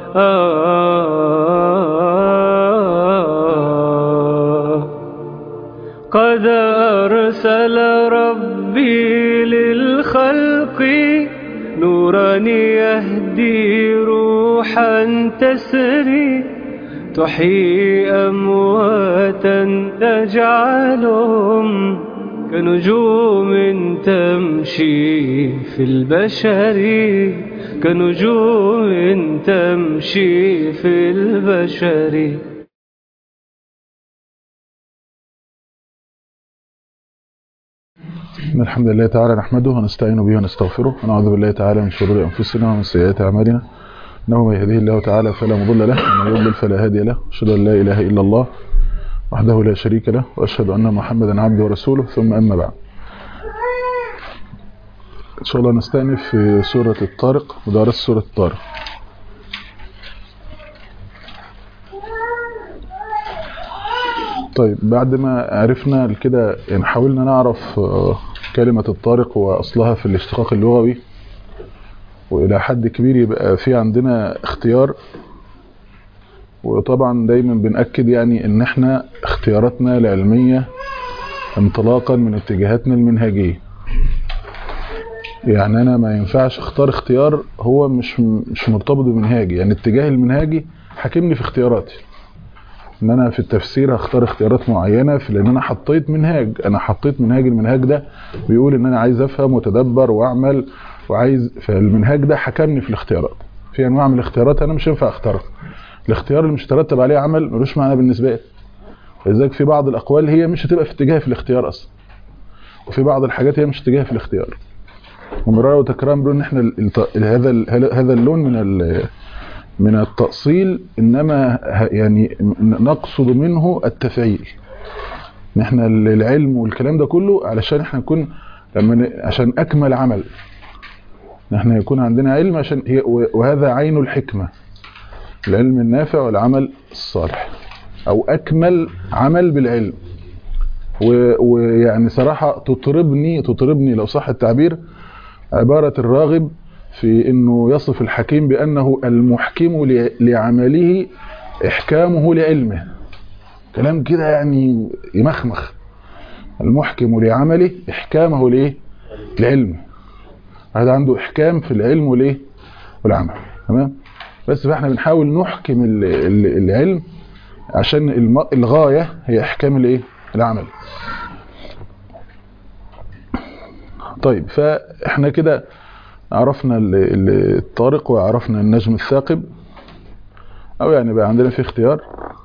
قد أرسل ربي للخلق نورا يهدي روحا تسري تحيي أمواتا تجعلهم كنجوم تمشي في البشر كنجوم تمشي في البشر إن الحمد لله تعالى نحمده ونستعين به ونستغفره ونعوذ بالله تعالى من شرور أنفسنا ومن سيئات أعمالنا إنه من يهديه الله تعالى فلا مضل له ومن يضلل فلا هادي له أشهد أن لا إله إلا الله وحده لا شريك له وأشهد أن محمدا عبده ورسوله ثم أما بعد إن شاء الله نستأنف في سورة الطارق ودرس سورة الطارق طيب بعد ما عرفنا كده يعني حاولنا نعرف كلمة الطارق وأصلها في الاشتقاق اللغوي وإلى حد كبير يبقى في عندنا اختيار وطبعا دايما بنأكد يعني ان احنا اختياراتنا العلمية انطلاقا من اتجاهاتنا المنهجية يعني انا ما ينفعش اختار اختيار هو مش مش مرتبط بمنهاجي يعني الاتجاه المنهاجي حاكمني في اختياراتي ان انا في التفسير هختار اختيارات معينة في لان انا حطيت منهاج انا حطيت منهاج المنهاج ده بيقول ان انا عايز افهم واتدبر واعمل وعايز فالمنهاج ده حكمني في الاختيارات في انواع من الاختيارات انا مش هينفع اختارها الاختيار اللي مش ترتب عليه عمل ملوش معنى بالنسبه لي لذلك في بعض الاقوال هي مش هتبقى في اتجاه في الاختيار اصلا وفي بعض الحاجات هي مش اتجاه في الاختيار ومرارا وتكرارا بيقولوا ان احنا هذا هذا اللون من من التأصيل انما يعني نقصد منه التفعيل ان احنا العلم والكلام ده كله علشان احنا نكون لما عشان اكمل عمل احنا يكون عندنا علم عشان هي وهذا عين الحكمه العلم النافع والعمل الصالح او اكمل عمل بالعلم ويعني صراحة تطربني تطربني لو صح التعبير عبارة الراغب في انه يصف الحكيم بانه المحكم لعمله احكامه لعلمه كلام كده يعني يمخمخ المحكم لعمله احكامه لايه لعلمه هذا عنده احكام في العلم والايه والعمل تمام بس فاحنا بنحاول نحكم العلم عشان الغاية هي احكام الايه العمل طيب فاحنا كده عرفنا الطارق وعرفنا النجم الثاقب او يعني بقى عندنا في اختيار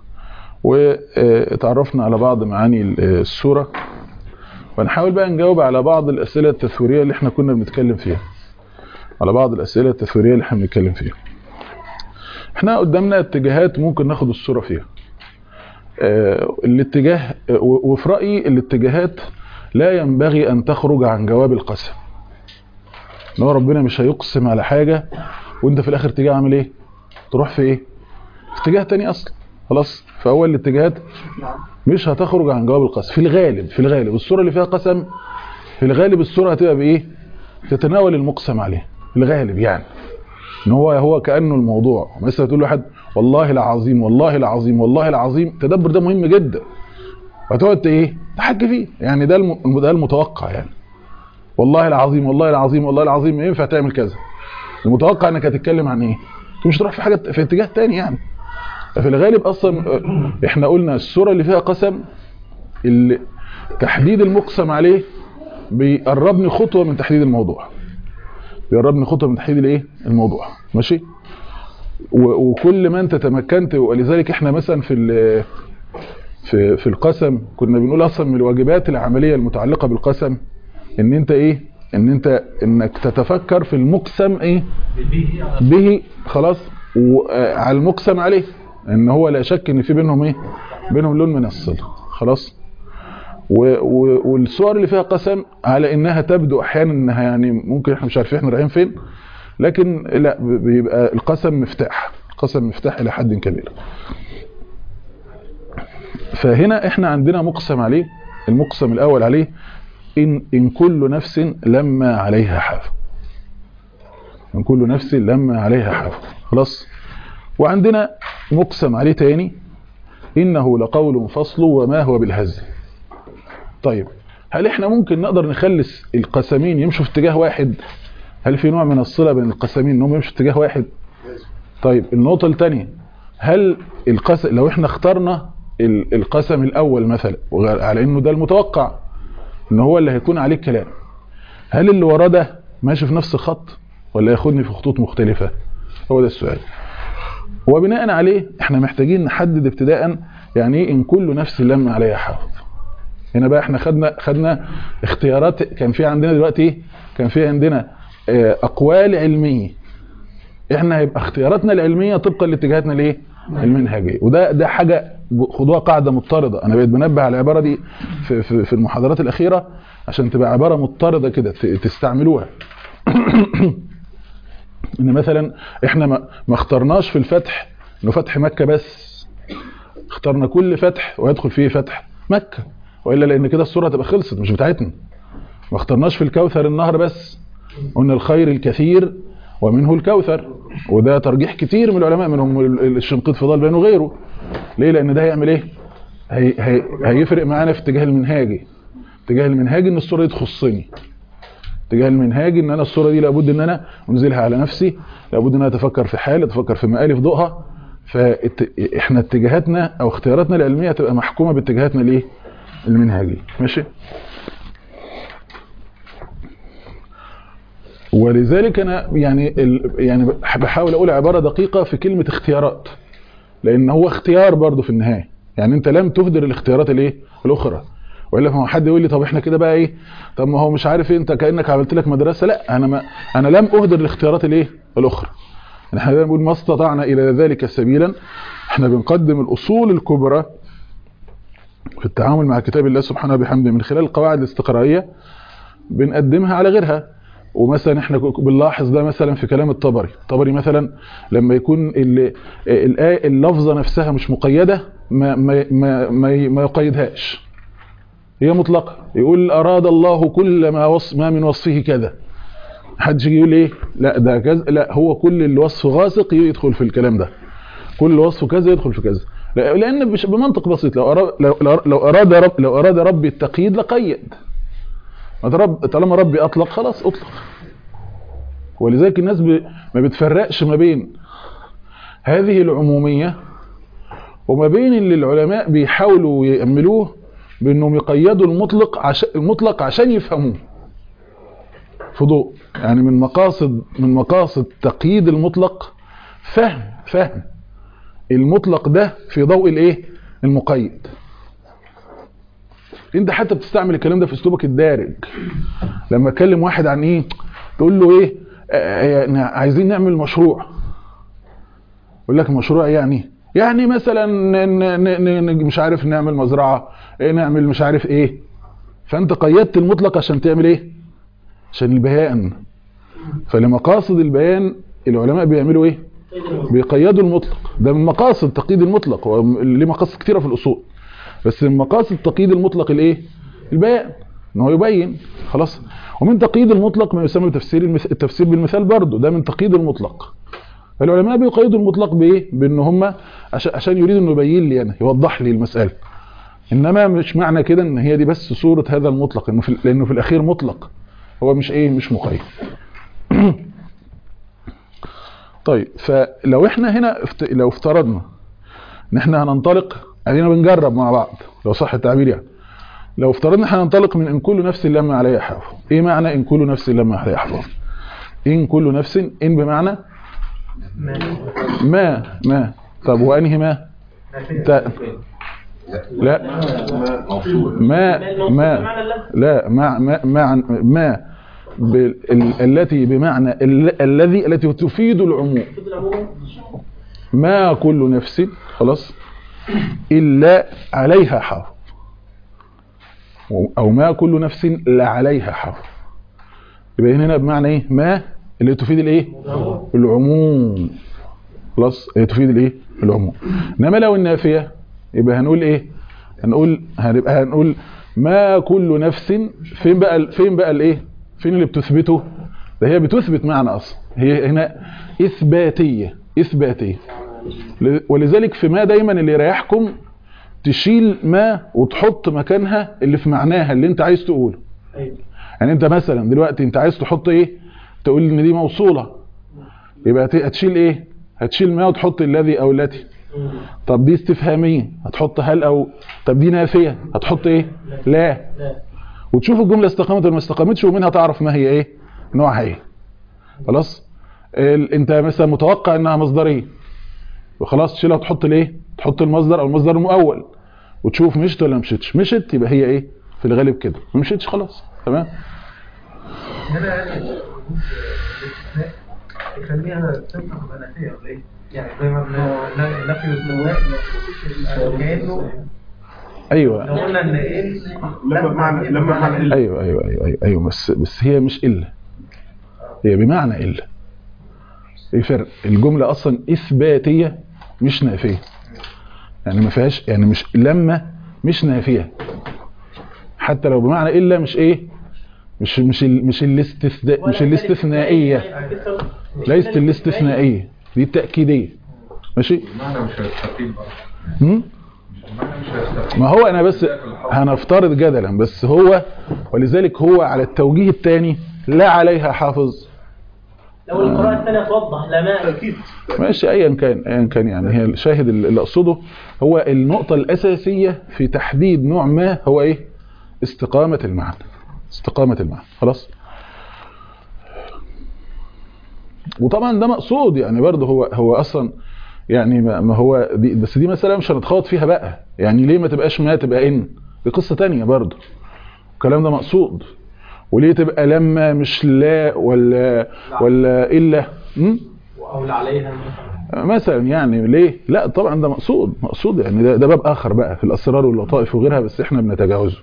وتعرفنا على بعض معاني السورة ونحاول بقى نجاوب على بعض الاسئلة التثويرية اللي احنا كنا بنتكلم فيها على بعض الاسئلة التثويرية اللي احنا بنتكلم فيها احنا قدامنا اتجاهات ممكن ناخد الصورة فيها اه الاتجاه وفي رأيي الاتجاهات لا ينبغي ان تخرج عن جواب القسم ان هو ربنا مش هيقسم على حاجة وانت في الاخر تيجي عامل ايه تروح في ايه في اتجاه تاني اصلا خلاص فاول الاتجاهات مش هتخرج عن جواب القسم في الغالب في الغالب الصورة اللي فيها قسم في الغالب الصورة هتبقى بايه تتناول المقسم عليه في الغالب يعني ان هو هو كانه الموضوع مثلا تقول لواحد والله العظيم والله العظيم والله العظيم التدبر ده مهم جدا فتقعد ايه تحكي فيه يعني ده ده المتوقع يعني والله العظيم والله العظيم والله العظيم ما ينفع تعمل كذا المتوقع انك هتتكلم عن ايه مش تروح في حاجه في اتجاه تاني يعني ففي الغالب اصلا احنا قلنا السوره اللي فيها قسم اللي تحديد المقسم عليه بيقربني خطوه من تحديد الموضوع بيقربني خطوه من تحديد الايه الموضوع ماشي وكل ما انت تمكنت ولذلك احنا مثلا في في في القسم كنا بنقول اصلا من الواجبات العمليه المتعلقه بالقسم ان انت ايه ان انت انك تتفكر في المقسم ايه به خلاص وعلى المقسم عليه ان هو لا شك ان في بينهم ايه بينهم لون من الصله خلاص والصور اللي فيها قسم على انها تبدو احيانا انها يعني ممكن احنا مش عارفين احنا رايحين فين لكن لا بيبقى القسم مفتاح القسم مفتاح الى حد كبير فهنا احنا عندنا مقسم عليه المقسم الاول عليه ان ان كل نفس لما عليها حافظ ان كل نفس لما عليها حافظ خلاص وعندنا مقسم عليه تاني إنه لقول فصل وما هو بالهزل طيب هل احنا ممكن نقدر نخلص القسمين يمشوا في اتجاه واحد هل في نوع من الصلة بين القسمين انهم يمشوا في اتجاه واحد طيب النقطة الثانية هل القسم لو احنا اخترنا ال- القسم الاول مثلا وغ- على انه ده المتوقع ان هو اللي هيكون عليه الكلام هل اللي وراه ده ماشي في نفس الخط ولا ياخدني في خطوط مختلفة هو ده السؤال وبناء عليه احنا محتاجين نحدد ابتداء يعني ايه ان كل نفس لما عليها حافظ هنا بقى احنا خدنا خدنا اختيارات كان في عندنا دلوقتي ايه كان في عندنا اه، اقوال علميه احنا هيبقى اختياراتنا العلميه طبقا لاتجاهاتنا الايه المنهجيه وده ده حاجه ب- خدوها قاعده مضطرده انا بقيت بنبه على العباره دي في, في, في المحاضرات الاخيره عشان تبقى عباره مضطرده كده ت- تستعملوها ان مثلا احنا ما ما اخترناش في الفتح انه فتح مكه بس اخترنا كل فتح ويدخل فيه فتح مكه والا لان كده الصوره هتبقى خلصت مش بتاعتنا ما اخترناش في الكوثر النهر بس قلنا الخير الكثير ومنه الكوثر وده ترجيح كتير من العلماء منهم ال- الشنقيط فضال بينه وغيره ليه لان ده هيعمل ايه هي هي هيفرق معانا في اتجاه المنهاجي اتجاه المنهاجي ان الصوره دي تخصني اتجاه المنهاجي ان انا الصوره دي لابد ان انا انزلها على نفسي لابد ان انا اتفكر في حال اتفكر في مقالي في ضوءها فاحنا اتجاهاتنا او اختياراتنا العلميه هتبقى محكومه باتجاهاتنا الايه المنهجيه ماشي ولذلك انا يعني ال... يعني بحاول اقول عباره دقيقه في كلمه اختيارات لان هو اختيار برضه في النهايه يعني انت لم تهدر الاختيارات الايه الاخرى والا فما حد يقول لي طب احنا كده بقى ايه طب ما هو مش عارف ايه انت كانك عملت لك مدرسه لا انا ما انا لم اهدر الاختيارات الايه الاخرى احنا دايما بنقول ما استطعنا الى ذلك سبيلا احنا بنقدم الاصول الكبرى في التعامل مع كتاب الله سبحانه وبحمده من خلال القواعد الاستقرائيه بنقدمها على غيرها ومثلا احنا بنلاحظ ده مثلا في كلام الطبري الطبري مثلا لما يكون ال- الآية اللفظة نفسها مش مقيدة ما, ما, ما, ما, ما يقيدهاش هي مطلقة يقول أراد الله كل ما, وص ما من وصفه كذا حدش يجي يقول ايه لا ده كذا لا هو كل الوصف غاسق يدخل في الكلام ده كل وصف كذا يدخل في كذا لا- لان بش- بمنطق بسيط لو اراد لو, لو- لو اراد رب لو اراد ربي التقييد لقيد ما ترب- طالما ربي اطلق خلاص اطلق ولذلك الناس ب... ما بتفرقش ما بين هذه العمومية وما بين اللي العلماء بيحاولوا يأملوه بانهم يقيدوا المطلق عشان المطلق عشان يفهموه في ضوء يعني من مقاصد من مقاصد تقييد المطلق فهم فهم المطلق ده في ضوء الايه المقيد انت حتى بتستعمل الكلام ده في اسلوبك الدارج لما اكلم واحد عن ايه تقول له ايه آه، يعني عايزين نعمل مشروع يقول لك مشروع يعني يعني مثلا ن- ن- ن- مش عارف نعمل مزرعة إيه نعمل مش عارف ايه فانت قيدت المطلق عشان تعمل ايه عشان البيان فلمقاصد البيان العلماء بيعملوا ايه بيقيدوا المطلق ده من مقاصد تقييد المطلق هو ليه مقاصد كتيرة في الاصول بس من مقاصد تقييد المطلق الايه البيان ان هو يبين خلاص ومن تقييد المطلق ما يسمى بتفسير المث... التفسير بالمثال برضه ده من تقييد المطلق فالعلماء بيقيدوا المطلق بايه بان هم عشان, عشان يريد انه يبين لي انا يوضح لي المساله انما مش معنى كده ان هي دي بس صوره هذا المطلق انه في... لانه في الاخير مطلق هو مش ايه مش مقيد طيب فلو احنا هنا افت... لو افترضنا ان احنا هننطلق ادينا بنجرب مع بعض لو صح التعبير يعني لو افترضنا احنا هننطلق من ان كل نفس لما عليها حافظ ايه معنى ان كل نفس لما عليها حافظ ان كل نفس ان بمعنى ما ما طب وانهي ما تا لا ما ما لا ما ما ما, ما بال- ال- التي بمعنى ال- الذي التي تفيد العموم ما كل نفس خلاص إلا عليها حافظ أو ما كل نفس لا عليها حافظ يبقى هنا بمعنى إيه ما اللي تفيد الإيه العموم خلاص هي تفيد الإيه العموم إنما لو النافية يبقى هنقول إيه هنقول هنبقى هنقول ما كل نفس فين بقى ال- فين بقى الإيه فين اللي بتثبته ده هي بتثبت معنى أصلا هي هنا إثباتية إثباتية ل- ولذلك في ما دايما اللي يريحكم تشيل ما وتحط مكانها اللي في معناها اللي انت عايز تقوله ايوه يعني انت مثلا دلوقتي انت عايز تحط ايه تقول ان دي موصولة يبقى هت- هتشيل ايه هتشيل ما وتحط الذي او التي مم. طب دي استفهامية هتحط هل او طب دي نافية هتحط ايه لا لا وتشوف الجملة استقامت ولا ما استقامتش ومنها تعرف ما هي ايه نوعها ايه خلاص ال- انت مثلا متوقع انها مصدرية وخلاص تشيلها وتحط الايه تحط المصدر او المصدر المؤول وتشوف مشت ولا مشتش مشت يبقى هي ايه في الغالب كده ما مشتش خلاص تمام هنا يعني الاستثناء يخليها تنفع بنفسية ولا ايه؟ يعني زي ما بن- نفي الاستثناء كأنه ايوه لو قلنا ان ايه لما بمعنى لما بمعنى إلا. ايوه ايوه ايوه ايوه, أيوة بس بس هي مش الا هي بمعنى الا في فرق الجمله اصلا اثباتيه مش نافيه يعني ما فيهاش يعني مش لما مش نافيه حتى لو بمعنى الا مش ايه مش مش ال- مش الاستثناء مش الاستثنائيه ليست الاستثنائيه دي التاكيديه ماشي المعنى مش هيستقيم بقى هم؟ المعنى مش هيستقيم ما هو انا بس هنفترض جدلا بس هو ولذلك هو على التوجيه الثاني لا عليها حافظ لو القراءة الثانية توضح لما اكيد ماشي ايا كان ايا كان يعني هي الشاهد اللي اقصده هو النقطة الأساسية في تحديد نوع ما هو ايه استقامة المعنى استقامة المعنى خلاص وطبعا ده مقصود يعني برضه هو هو اصلا يعني ما ما هو دي بس دي مسألة مش هنتخوض فيها بقى يعني ليه ما تبقاش ما تبقى ان دي قصة تانية برضه الكلام ده مقصود وليه تبقى لما مش لا ولا ولا الا م? أو عليها مثلا يعني ليه لا طبعا ده مقصود مقصود يعني ده, ده باب اخر بقى في الاسرار واللطائف وغيرها بس احنا بنتجاوزه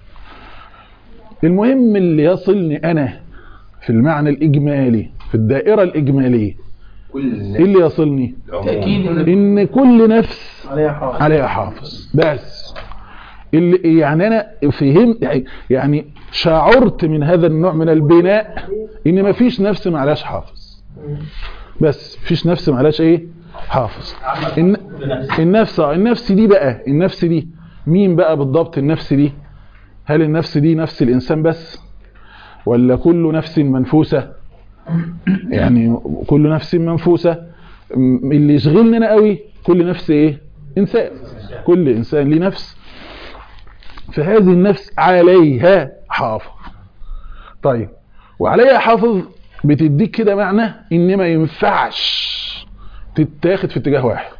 المهم اللي يصلني انا في المعنى الاجمالي في الدائره الاجماليه كل ايه اللي يصلني تأكيد ان كل نفس عليها حافظ عليها حافظ بس اللي يعني انا فهمت يعني شعرت من هذا النوع من البناء ان مفيش نفس معلاش حافظ بس مفيش نفس معلاش ايه حافظ الن... النفس آه، النفس دي بقى النفس دي مين بقى بالضبط النفس دي هل النفس دي نفس الانسان بس ولا كل نفس منفوسة يعني كل نفس منفوسة م- اللي يشغلني انا قوي كل نفس ايه انسان كل انسان ليه نفس فهذه النفس عليها حافظ طيب وعليها حافظ بتديك كده معنى ان ما ينفعش تتاخد في اتجاه واحد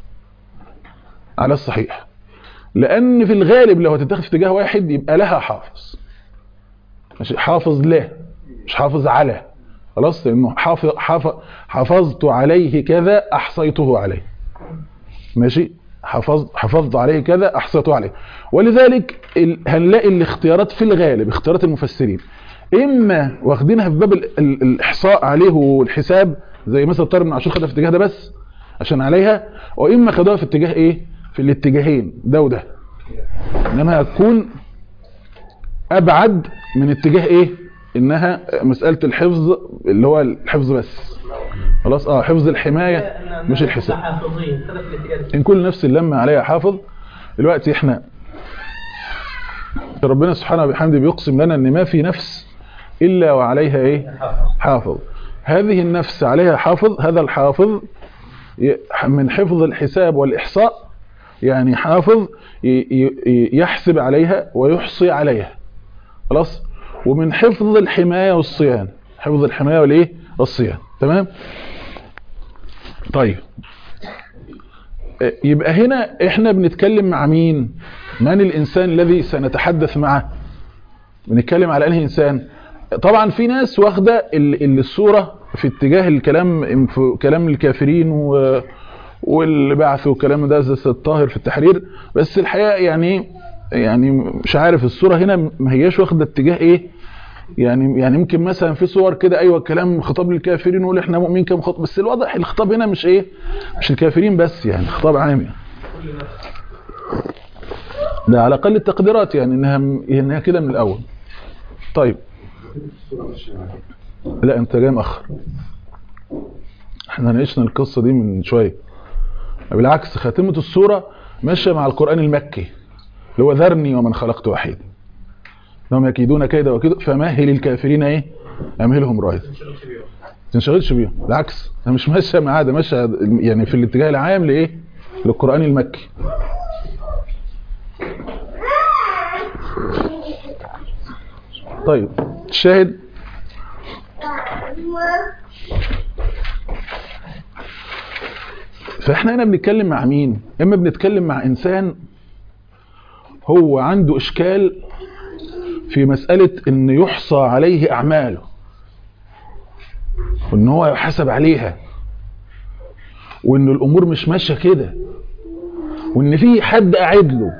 على الصحيح لان في الغالب لو هتتاخد في اتجاه واحد يبقى لها حافظ ماشي حافظ له مش حافظ على خلاص لانه حافظ حافظ حفظت عليه كذا احصيته عليه ماشي حفظت حفظت عليه كذا احصيته عليه ولذلك ال... هنلاقي الاختيارات في الغالب اختيارات المفسرين اما واخدينها في باب ال... ال... الاحصاء عليه والحساب زي مثلا طارق بن عاشور خدها في الاتجاه ده بس عشان عليها واما خدوها في اتجاه ايه في الاتجاهين ده وده انما هتكون ابعد من اتجاه ايه انها مسألة الحفظ اللي هو الحفظ بس خلاص اه حفظ الحماية مش الحساب حافظين كده في الاتجاه ده. ان كل نفس لما عليها حافظ دلوقتي احنا ربنا سبحانه وبحمده بيقسم لنا ان ما في نفس الا وعليها ايه حافظ هذه النفس عليها حافظ هذا الحافظ ي- من حفظ الحساب والاحصاء يعني حافظ ي- ي- يحسب عليها ويحصي عليها خلاص ومن حفظ الحماية والصيانة حفظ الحماية والايه والصيانة تمام طيب يبقى هنا احنا بنتكلم مع مين من الانسان الذي سنتحدث معه بنتكلم على انهي انسان طبعا في ناس واخده ال- ال- الصوره في اتجاه الكلام في كلام الكافرين و واللي بعثوا كلام ده زي الطاهر في التحرير بس الحقيقه يعني يعني مش عارف الصوره هنا ما هياش واخده اتجاه ايه يعني يعني يمكن مثلا في صور كده ايوه كلام خطاب للكافرين ويقول احنا مؤمنين كم خطب بس الواضح الخطاب هنا مش ايه مش الكافرين بس يعني خطاب عام يعني ده على اقل التقديرات يعني انها انها كده من الاول طيب لا انت جاي مأخر احنا ناقشنا القصه دي من شويه بالعكس خاتمة السورة ماشية مع القرآن المكي اللي هو ذرني ومن خلقت وحيد انهم يكيدون كيدا وكيد فمهل الكافرين ايه امهلهم رايد تنشغلش بيهم بالعكس انا مش ماشيه معاه ده ماشيه يعني في الاتجاه العام لايه للقران المكي طيب الشاهد فاحنا هنا بنتكلم مع مين اما بنتكلم مع انسان هو عنده اشكال في مسألة ان يحصى عليه اعماله وان هو يحاسب عليها وان الامور مش ماشية كده وان في حد قاعد له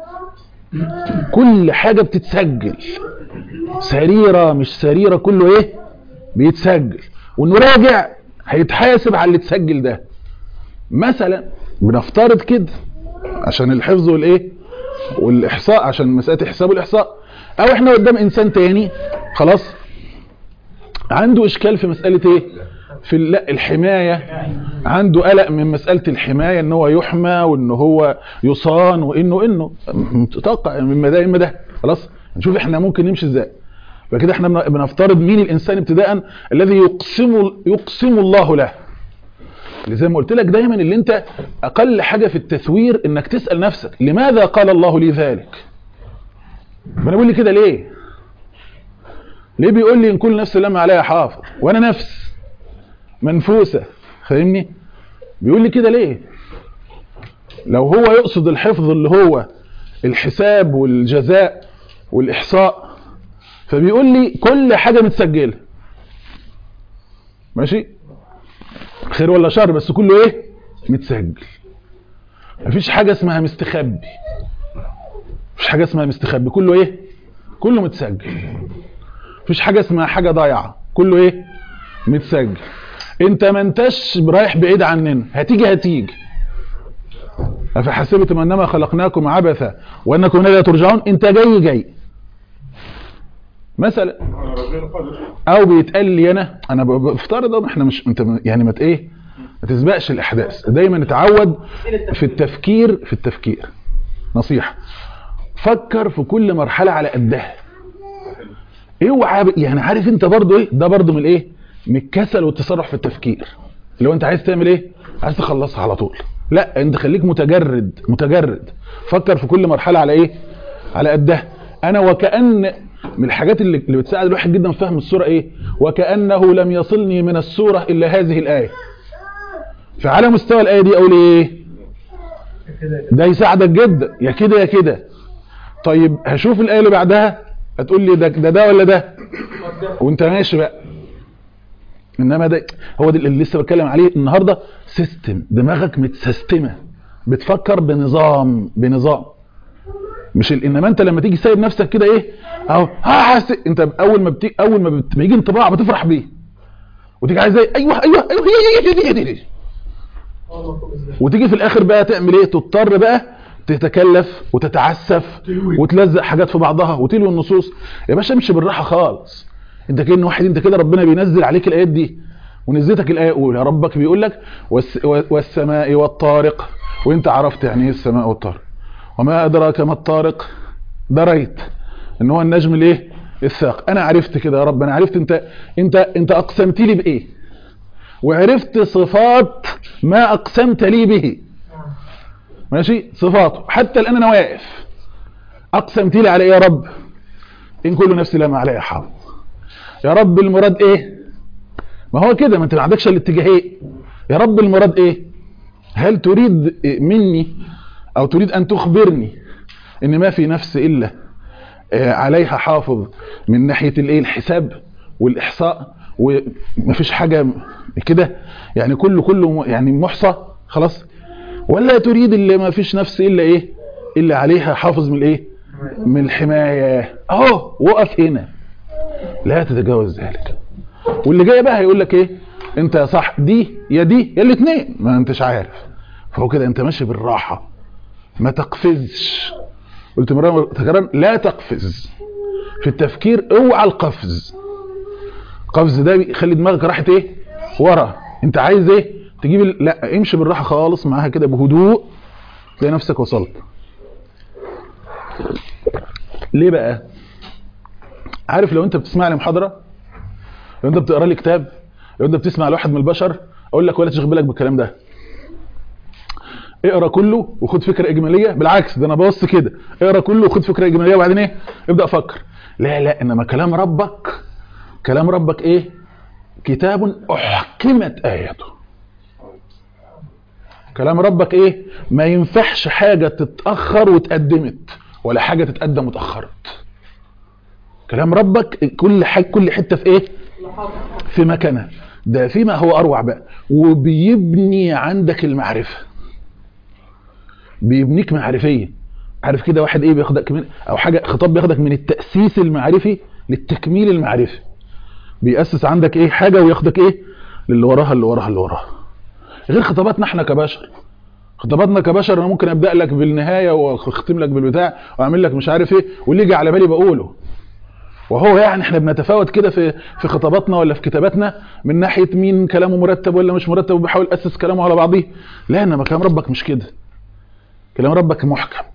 كل حاجة بتتسجل سريرة مش سريرة كله ايه بيتسجل وانه راجع هيتحاسب على اللي اتسجل ده مثلا بنفترض كده عشان الحفظ والايه والاحصاء عشان مساله حساب الاحصاء او احنا قدام انسان تاني خلاص عنده اشكال في مساله ايه في ال- لا الحمايه عنده قلق من مساله الحمايه ان هو يحمى وان هو يصان وانه انه متوقع من ده اما ده خلاص نشوف احنا ممكن نمشي ازاي فكده احنا بن- بنفترض مين الانسان ابتداء الذي يقسم يقسم الله له اللي زي ما قلت لك دايما اللي انت اقل حاجه في التثوير انك تسال نفسك لماذا قال الله لي ذلك ما انا بقول لي كده ليه ليه بيقول لي ان كل نفس لما عليها حافظ وانا نفس منفوسه فاهمني بيقول لي كده ليه لو هو يقصد الحفظ اللي هو الحساب والجزاء والاحصاء فبيقول لي كل حاجه متسجله ماشي خير ولا شر بس كله ايه متسجل مفيش حاجه اسمها مستخبي مفيش حاجه اسمها مستخبي كله ايه كله متسجل مفيش حاجه اسمها حاجه ضايعه كله ايه متسجل انت ما انتش رايح بعيد عننا هتيجي هتيجي افحسبتم انما خلقناكم عبثا وانكم لا ترجعون انت جاي جاي مثلا او بيتقال لي انا انا ب- بفترض أهو احنا مش انت م- يعني ما ت- ايه ما تسبقش الاحداث دايما اتعود في التفكير في التفكير نصيحه فكر في كل مرحله على قدها اوعى ب- يعني عارف انت برضو ايه ده برضو من الايه من الكسل والتسرع في التفكير اللي هو انت عايز تعمل ايه عايز تخلصها على طول لا انت خليك متجرد متجرد فكر في كل مرحله على ايه على قدها انا وكأن من الحاجات اللي اللي بتساعد الواحد جدا في فهم السوره ايه وكأنه لم يصلني من السوره الا هذه الايه فعلى مستوى الايه دي اقول ايه ده يساعدك جدا يا كده يا كده طيب هشوف الايه اللي بعدها هتقول لي ده ده, ده ولا ده وانت ماشي بقى انما ده هو ده اللي لسه بتكلم عليه النهارده سيستم دماغك متسيستمه بتفكر بنظام بنظام مش ال- انما انت لما تيجي سايب نفسك كده ايه اهو ها حاسس انت اول ما بتيجي اول ما بت- بيجي انطباع بتفرح بيه وتيجي عايز ايه ايوه ايوه ايوه هي هي هي هي هي هي. وتيجي في الاخر بقى تعمل ايه تضطر بقى تتكلف وتتعسف وتلزق حاجات في بعضها وتلوي النصوص يا باشا امشي بالراحه خالص انت كأن واحد انت كده ربنا بينزل عليك الايات دي ونزلتك الايه الاولى ربك بيقول لك والس والسماء والطارق وانت عرفت يعني ايه السماء والطارق وما ادراك ما الطارق دريت ان هو النجم الايه الثاق انا عرفت كده يا رب انا عرفت انت انت انت اقسمت لي بايه وعرفت صفات ما اقسمت لي به ماشي صفاته حتى الان انا واقف اقسمت لي على ايه يا رب ان كل نفس لما عليها حافظ يا رب المراد ايه ما هو كده ما انت ما عندكش الاتجاهين يا رب المراد ايه هل تريد مني او تريد ان تخبرني ان ما في نفس الا آه، عليها حافظ من ناحيه الايه الحساب والاحصاء ومفيش حاجه كده يعني كله كله يعني محصى خلاص ولا تريد اللي ما فيش نفس الا ايه الا عليها حافظ من الايه من الحمايه اهو وقف هنا لا تتجاوز ذلك واللي جاي بقى هيقول لك ايه انت يا صح دي يا دي يا الاثنين ما انتش عارف فهو كده انت ماشي بالراحه ما تقفزش قلت مرة تكرار لا تقفز في التفكير اوعى القفز القفز ده بيخلي دماغك راحت ايه ورا انت عايز ايه تجيب ال- لا امشي بالراحه خالص معاها كده بهدوء تلاقي نفسك وصلت ليه بقى عارف لو انت بتسمع لي محاضره لو انت بتقرا لي كتاب لو انت بتسمع لواحد من البشر اقول لك ولا تشغل بالك بالكلام ده اقرا كله وخد فكره اجماليه بالعكس ده انا ببص كده اقرا كله وخد فكره اجماليه وبعدين ايه ابدا افكر لا لا انما كلام ربك كلام ربك ايه كتاب احكمت اياته كلام ربك ايه ما ينفعش حاجه تتاخر وتقدمت ولا حاجه تتقدم وتاخرت كلام ربك كل حاجه كل حته في ايه في مكانها ده فيما هو اروع بقى وبيبني عندك المعرفه بيبنيك معرفيا عارف كده واحد ايه بياخدك من او حاجه خطاب بياخدك من التاسيس المعرفي للتكميل المعرفي بيأسس عندك ايه حاجه وياخدك ايه للي وراها اللي وراها اللي وراها غير خطاباتنا احنا كبشر خطاباتنا كبشر انا ممكن ابدا لك بالنهايه واختم لك بالبتاع واعمل لك مش عارف ايه واللي يجي على بالي بقوله وهو يعني احنا بنتفاوت كده في في خطاباتنا ولا في كتاباتنا من ناحيه مين كلامه مرتب ولا مش مرتب وبيحاول ياسس كلامه على بعضيه لا انما كلام ربك مش كده كلام ربك محكم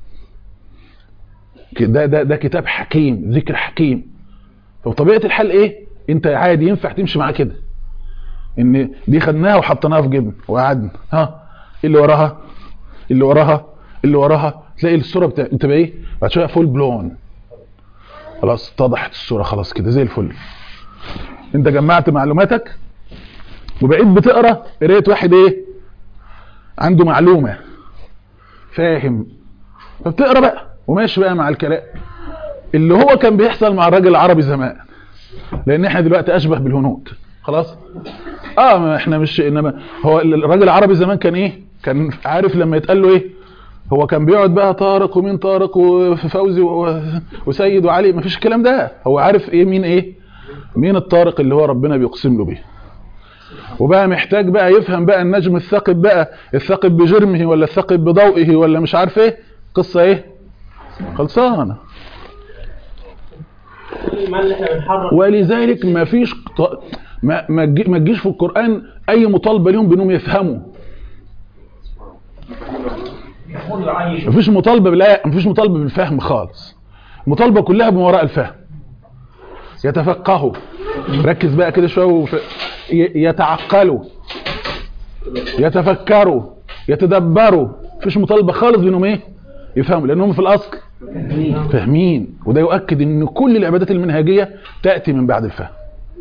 ده ده ده كتاب حكيم ذكر حكيم فبطبيعه الحال ايه انت عادي ينفع تمشي معاه كده ان دي خدناها وحطيناها في جبن وقعدنا ها ايه اللي وراها اللي وراها اللي وراها تلاقي الصوره بتا... بتبقى ايه بعد شويه فول بلون خلاص اتضحت الصوره خلاص كده زي الفل انت جمعت معلوماتك وبقيت بتقرا قرايه واحد ايه عنده معلومه فاهم فبتقرا بقى وماشي بقى مع الكلام اللي هو كان بيحصل مع الراجل العربي زمان لان احنا دلوقتي اشبه بالهنود خلاص اه ما احنا مش انما هو الراجل العربي زمان كان ايه كان عارف لما يتقال له ايه هو كان بيقعد بقى طارق ومين طارق وفوزي و- وسيد وعلي ما فيش الكلام ده هو عارف ايه مين ايه مين الطارق اللي هو ربنا بيقسم له بيه وبقى محتاج بقى يفهم بقى النجم الثاقب بقى الثاقب بجرمه ولا الثاقب بضوئه ولا مش عارف ايه قصه ايه خلصانه الايمان اللي احنا بنحرك ولذلك ما فيش ط- ما ما تجي- ما تجيش في القرآن أي مطالبة لهم بأنهم يفهموا ما فيش مطالبة بالآية ما فيش مطالبة بالفهم خالص مطالبة كلها بما وراء الفهم يتفقهوا ركز بقى كده شوية وف... ي- يتعقلوا يتفكروا يتدبروا مفيش مطالبة خالص بأنهم ايه يفهموا لأنهم في الأصل فاهمين وده يؤكد ان كل العبادات المنهجيه تاتي من بعد الفهم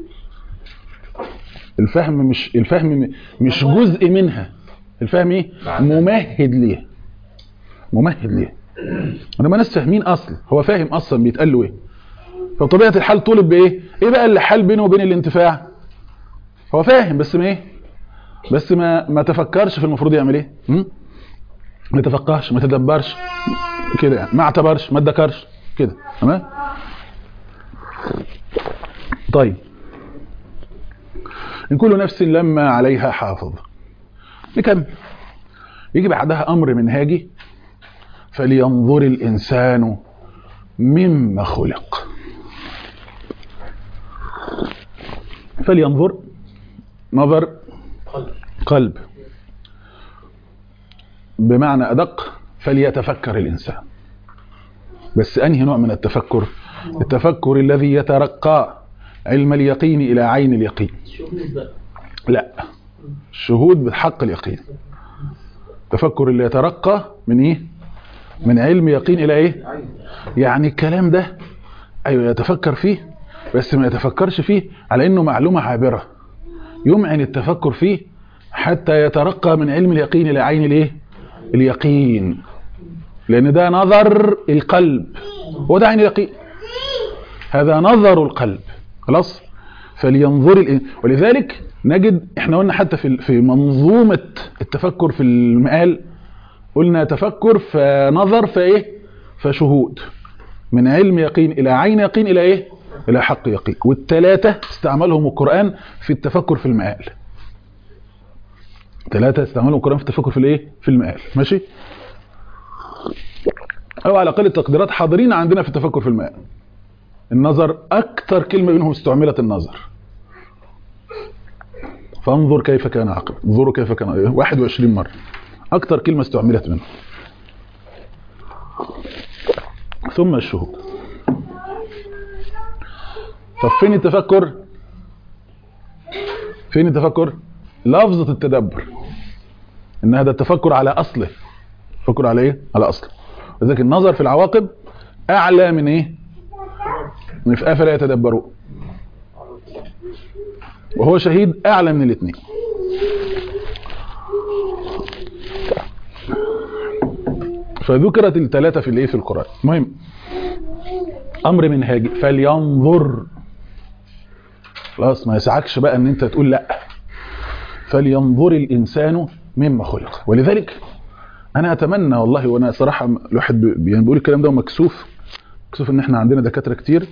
الفهم مش الفهم م- مش جزء منها الفهم ايه ممهد ليها ممهد ليها انما ناس فاهمين اصلا هو فاهم اصلا بيتقال له ايه فطبيعه الحال طولب بايه ايه بقى اللي حال بينه وبين الانتفاع هو فاهم بس ما ايه بس ما ما تفكرش في المفروض يعمل ايه م? ما تفقهش ما تدبرش كده يعني ما اعتبرش ما ادكرش كده تمام طيب إن كل نفس لما عليها حافظ نكمل يجي بعدها أمر منهاجي فلينظر الإنسان مما خلق فلينظر نظر قلب بمعنى أدق فليتفكر الإنسان بس أنهي نوع من التفكر التفكر الذي يترقى علم اليقين إلى عين اليقين شهود بقى لا الشهود بحق اليقين التفكر اللي يترقى من ايه من علم يقين الى ايه يعني الكلام ده ايوه يتفكر فيه بس ما يتفكرش فيه على انه معلومة عابرة يمعن التفكر فيه حتى يترقى من علم اليقين الى عين الايه اليقين لان ده نظر القلب هو ده عين اليقين هذا نظر القلب خلاص فلينظر الإن... ولذلك نجد احنا قلنا حتى في في منظومة التفكر في المقال قلنا تفكر فنظر فايه فشهود من علم يقين الى عين يقين الى ايه الى حق يقين والثلاثة استعملهم القرآن في التفكر في المقال ثلاثة استعملهم القرآن في التفكر في الايه في المقال ماشي او على اقل التقديرات حاضرين عندنا في التفكر في المقال النظر اكثر كلمة منهم استعملت النظر فانظر كيف كان عقب انظروا كيف كان 21 مرة أكتر كلمة استعملت منه ثم الشهود طب فين التفكر فين التفكر لفظة التدبر ان هذا التفكر على اصله التفكر على ايه على اصله لذلك النظر في العواقب اعلى من ايه من في افلا يتدبرون وهو شهيد اعلى من الاثنين فذكرت الثلاثه في الايه في القران المهم امر منهاجي فلينظر خلاص ما يسعكش بقى ان انت تقول لا فلينظر الانسان مما خلق ولذلك انا اتمنى والله وانا صراحه الواحد بي- يعني بيقول الكلام ده ومكسوف مكسوف ان احنا عندنا دكاتره كتير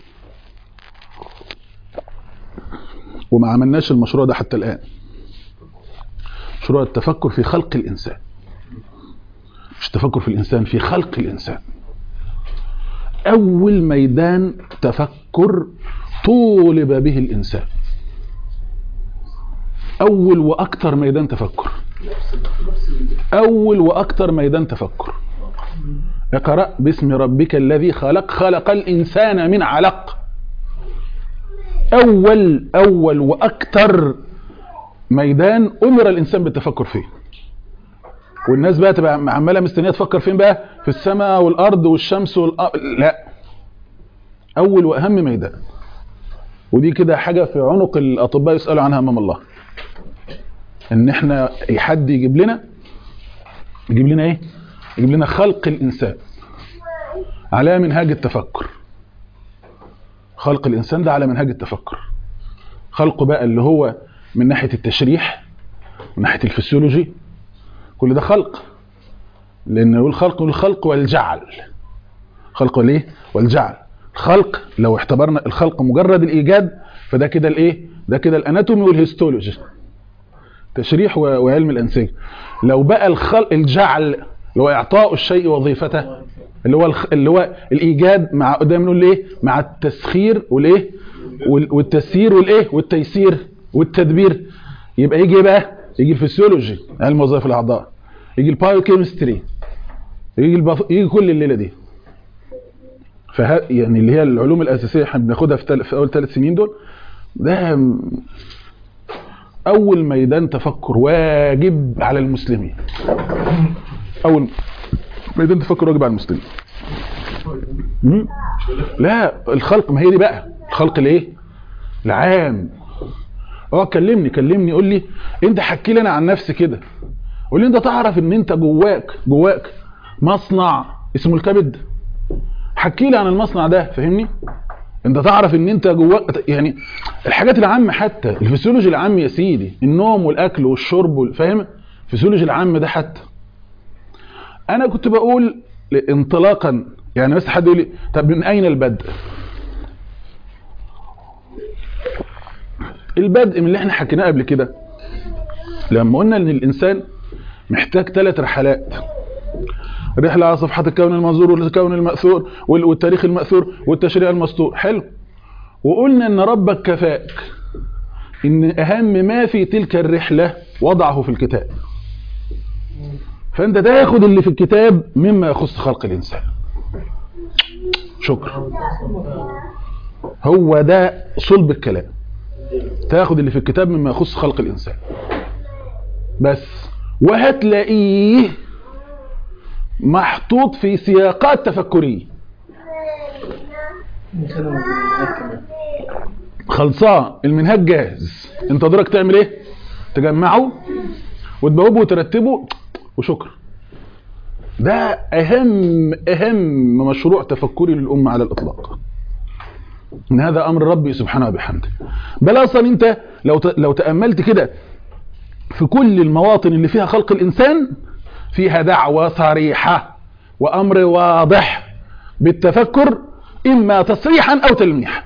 وما عملناش المشروع ده حتى الان مشروع التفكر في خلق الانسان مش التفكر في الانسان في خلق الانسان اول ميدان تفكر طولب به الانسان اول واكثر ميدان تفكر اول واكثر ميدان تفكر اقرا باسم ربك الذي خلق خلق الانسان من علق اول اول واكثر ميدان امر الانسان بالتفكر فيه والناس بقى تبقى عماله مستنيه تفكر فين بقى في السماء والارض والشمس والأ... لا اول واهم ميدان ودي كده حاجه في عنق الاطباء يسالوا عنها امام الله ان احنا حد يجيب لنا يجيب لنا ايه يجيب لنا خلق الانسان على منهاج التفكر خلق الانسان ده على منهاج التفكر خلقه بقى اللي هو من ناحيه التشريح من ناحيه الفسيولوجي كل ده خلق لان يقول خلق الخلق والجعل خلق والايه والجعل الخلق لو اعتبرنا الخلق مجرد الايجاد فده كده الايه ده كده الاناتومي والهيستولوجي تشريح و- وعلم الانسجه لو بقى الخلق الجعل اللي هو اعطاء الشيء وظيفته اللي هو الخ... اللي هو الايجاد مع قدام نقول ايه مع التسخير والايه وال- والتسيير والايه والتيسير والتدبير يبقى يجي ايه بقى يجي الفسيولوجي علم وظائف الاعضاء يجي البايوكيمستري يجي البف... يجي كل الليله دي فه... يعني اللي هي العلوم الاساسيه احنا بناخدها في, تل... في اول ثلاث سنين دول ده م- اول ميدان تفكر واجب على المسلمين اول ميدان تفكر واجب على المسلمين مم؟ لا الخلق ما هي دي بقى الخلق الايه العام اه كلمني كلمني قول لي انت حكي لي انا عن نفسي كده قول لي انت تعرف ان انت جواك جواك مصنع اسمه الكبد حكي لي عن المصنع ده فاهمني انت تعرف ان انت جواك يعني الحاجات العامه حتى الفسيولوجي العام يا سيدي النوم والاكل والشرب وال- فاهم الفسيولوجي العام ده حتى انا كنت بقول انطلاقا يعني بس حد يقول لي طب من اين البدء البدء من اللي احنا حكيناه قبل كده لما قلنا ان الانسان محتاج ثلاث رحلات رحلة على صفحة الكون المنظور والكون المأثور وال- والتاريخ المأثور والتشريع المسطور حلو وقلنا ان ربك كفاك ان اهم ما في تلك الرحلة وضعه في الكتاب فانت تاخد اللي في الكتاب مما يخص خلق الانسان شكرا هو ده صلب الكلام تاخد اللي في الكتاب مما يخص خلق الانسان بس وهتلاقيه محطوط في سياقات تفكريه خلصان المنهاج جاهز انت دورك تعمل ايه تجمعه وتبوبه وترتبه وشكرا ده اهم اهم مشروع تفكري للامه على الاطلاق ان هذا امر ربي سبحانه وبحمده بل اصلا انت لو ت- لو تاملت كده في كل المواطن اللي فيها خلق الانسان فيها دعوه صريحه وامر واضح بالتفكر اما تصريحا او تلميحا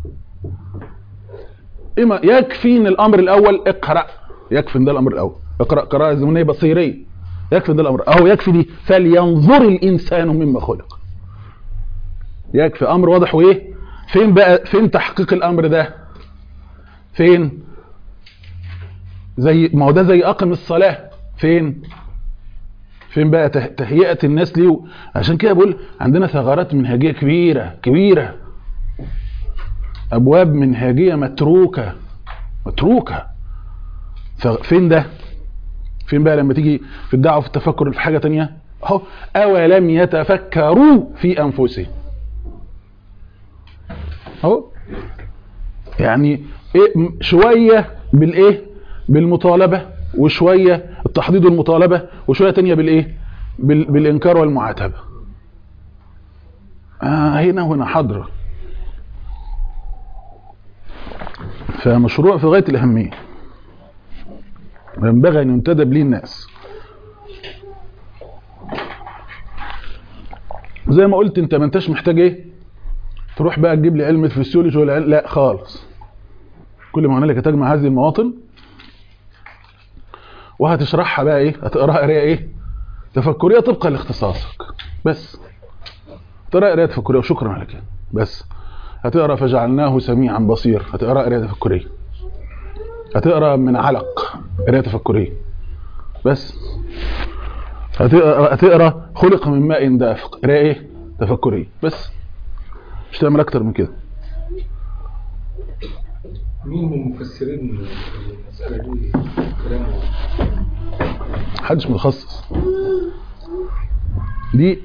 اما يكفي ان الامر الاول اقرا يكفي ان ده الامر الاول اقرا قراءه زمنيه بصيريه يكفي ان ده الامر اهو يكفي دي فلينظر الانسان مما خلق يكفي امر واضح وايه فين بقى فين تحقيق الامر ده فين زي ما هو ده زي اقم الصلاه فين فين بقى ته- تهيئه الناس ليه عشان كده بقول عندنا ثغرات منهجيه كبيره كبيره ابواب منهجيه متروكه متروكه ف- فين ده فين بقى لما تيجي في الدعوه في التفكر في حاجه تانية اهو اولم يتفكروا في انفسهم اهو يعني ايه م- شويه بالايه بالمطالبه وشويه التحضيض والمطالبه وشويه تانية بالايه بال بالانكار والمعاتبه آه هنا وهنا حضره فمشروع في غايه الاهميه ينبغي ان ينتدب ليه الناس زي ما قلت انت ما انتش محتاج ايه تروح بقى تجيب لي علم الفسيولوجي ولا علم لا خالص كل ما هنالك تجمع هذه المواطن وهتشرحها بقى ايه هتقراها قرايه ايه تفكريه طبقا لاختصاصك بس تقرا قرايه تفكريه وشكرا على كده بس هتقرا فجعلناه سميعا بصير هتقرا قرايه تفكريه هتقرا من علق قرايه تفكريه بس هتقرا هتقرا خلق من ماء دافق قرايه ايه تفكريه بس مش تعمل اكتر من كده مين من المفسرين المسألة دي كلامه محدش متخصص دي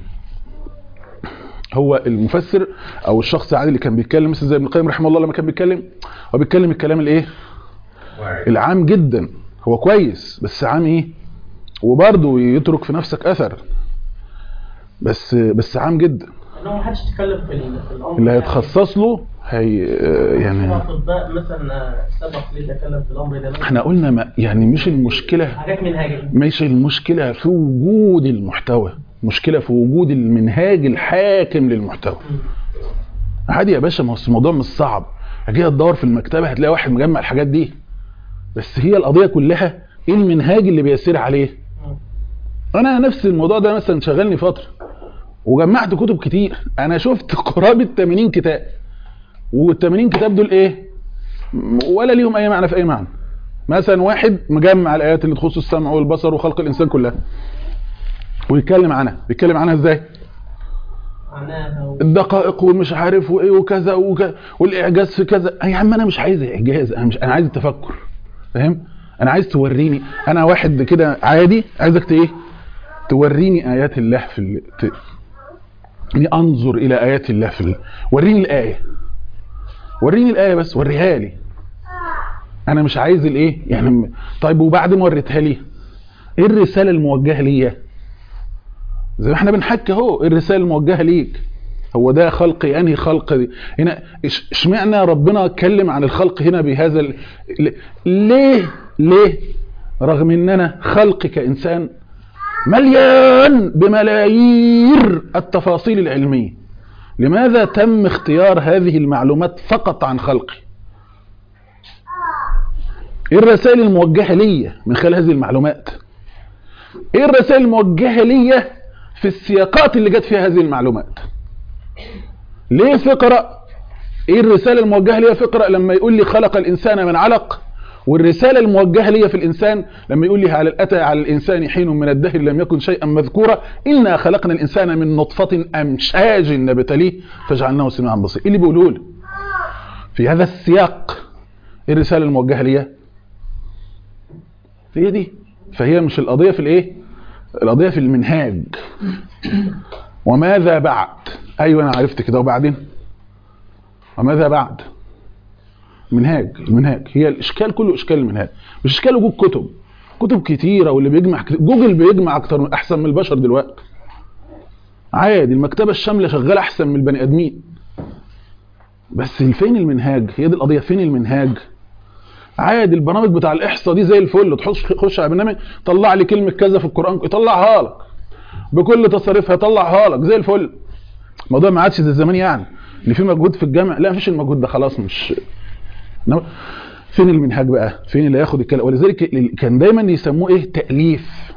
هو المفسر او الشخص العادي اللي كان بيتكلم مثل زي ابن القيم رحمه الله لما كان بيتكلم هو بيتكلم الكلام الايه العام جدا هو كويس بس عام ايه وبرضه يترك في نفسك اثر بس بس عام جدا انه ما حدش يتكلم في ال- في الامر اللي يعني. هيتخصص له هي يعني الاطباء مثلا سبق ليه تكلم في الامر ده مثلا احنا قلنا ما يعني مش المشكله حاجات منهجيه مش المشكلة في وجود المحتوى المشكلة في وجود المنهاج الحاكم للمحتوى عادي يا باشا ما هو الموضوع مش صعب هتيجي تدور في المكتبة هتلاقي واحد مجمع الحاجات دي بس هي القضية كلها ايه المنهاج اللي بيسير عليه انا نفس الموضوع ده مثلا شغلني فترة وجمعت كتب كتير انا شفت قرابة 80 كتاب وال 80 كتاب دول ايه ولا ليهم اي معنى في اي معنى مثلا واحد مجمع الايات اللي تخص السمع والبصر وخلق الانسان كلها ويتكلم عنها بيتكلم عنها ازاي معناها و... الدقائق والمش عارف وايه وكذا وكذا والاعجاز في كذا يا عم انا مش عايز اعجاز انا مش انا عايز التفكر فاهم انا عايز توريني انا واحد كده عادي عايزك ت- ايه توريني ايات الله في ال... ت... اني انظر الى ايات الله في ال... وريني الايه وريني الايه بس وريها لي انا مش عايز الايه يعني م- طيب وبعد ما وريتها لي ايه الرساله الموجهه ليا زي ما احنا بنحكي اهو إيه الرساله الموجهه ليك هو ده خلق انهي خلق دي هنا إش- اشمعنى ربنا اتكلم عن الخلق هنا بهذا ال... ل- ليه ليه رغم ان انا خلقي كانسان مليان بملايير التفاصيل العلميه لماذا تم اختيار هذه المعلومات فقط عن خلقي ايه الرسائل الموجهه ليا من خلال هذه المعلومات ايه الرسائل الموجهه ليا في السياقات اللي جت فيها هذه المعلومات ليه في اقرا ايه الرساله الموجهه ليا في اقرا لما يقول لي خلق الانسان من علق والرساله الموجهه ليا في الانسان لما يقول لي على اتى على الانسان حين من الدهر لم يكن شيئا مذكورا انا خلقنا الانسان من نطفه امشاج نبتليه فجعلناه سميعا بصيرا ايه اللي بيقولوا لي في هذا السياق ايه الرساله الموجهه ليا هي دي فهي مش القضيه في الايه القضيه في المنهاج وماذا بعد ايوه انا عرفت كده وبعدين وماذا بعد منهاج المنهاج هي الاشكال كله اشكال المنهاج مش اشكال وجود كتب كتب كتيره واللي بيجمع كتير. جوجل بيجمع اكتر من احسن من البشر دلوقتي عادي المكتبه الشامله شغاله احسن من البني ادمين بس فين المنهاج هي دي القضيه فين المنهاج عادي البرامج بتاع الاحصاء دي زي الفل تخش خش على برنامج طلع لي كلمه كذا في القران يطلعها لك بكل تصاريفها يطلعها لك زي الفل الموضوع ما عادش زي زمان يعني اللي فيه مجهود في الجامع لا مفيش المجهود ده خلاص مش إنما فين المنهاج بقى فين اللي ياخد الكلام ولذلك ال- كان دايما يسموه ايه تاليف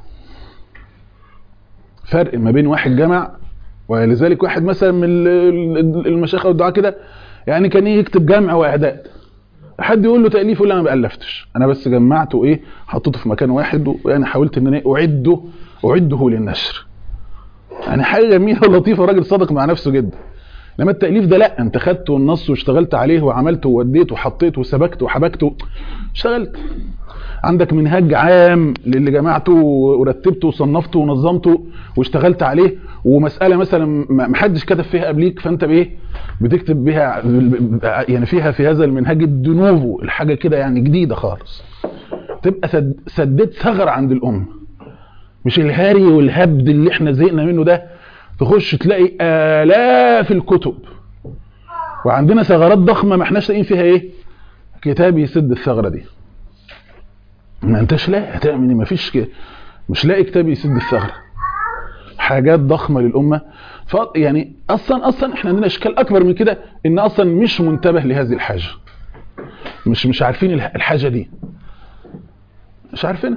فرق ما بين واحد جمع ولذلك واحد مثلا من ال- ال- المشايخ والدعاء كده يعني كان إيه يكتب جمع واعداد حد يقول له تاليف يقول له انا ما الفتش انا بس جمعته ايه حطيته في مكان واحد ويعني حاولت ان انا اعده اعده للنشر يعني حاجه جميله ولطيفه وراجل صادق مع نفسه جدا انما التاليف ده لا انت خدته النص واشتغلت عليه وعملته ووديته وحطيته وسبكته وحبكته اشتغلت عندك منهاج عام للي جمعته ورتبته وصنفته ونظمته واشتغلت عليه ومساله مثلا ما ما حدش كتب فيها قبليك فانت بايه بتكتب بيها يعني فيها في هذا المنهاج الدنوفو الحاجه كده يعني جديده خالص تبقى سد سديت ثغر عند الامه مش الهري والهبد اللي احنا زهقنا منه ده تخش تلاقي آلاف الكتب وعندنا ثغرات ضخمة ما احناش لاقيين فيها ايه كتاب يسد الثغرة دي ما انتش لاقي هتعمل ايه مفيش ك... مش لاقي كتاب يسد الثغرة حاجات ضخمة للأمة ف يعني أصلا أصلا احنا عندنا إشكال أكبر من كده إن أصلا مش منتبه لهذه الحاجة مش مش عارفين الح- الحاجة دي مش عارفينها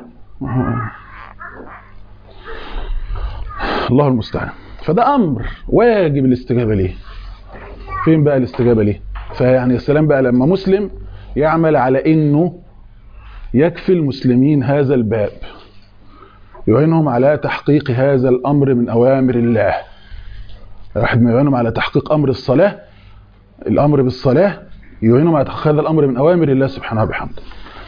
الله المستعان فده امر واجب الاستجابه ليه فين بقى الاستجابه ليه فيعني يا سلام بقى لما مسلم يعمل على انه يكفي المسلمين هذا الباب يعينهم على تحقيق هذا الامر من اوامر الله واحد ما يعينهم على تحقيق امر الصلاه الامر بالصلاه يعينهم على تحقيق هذا الامر من اوامر الله سبحانه وبحمده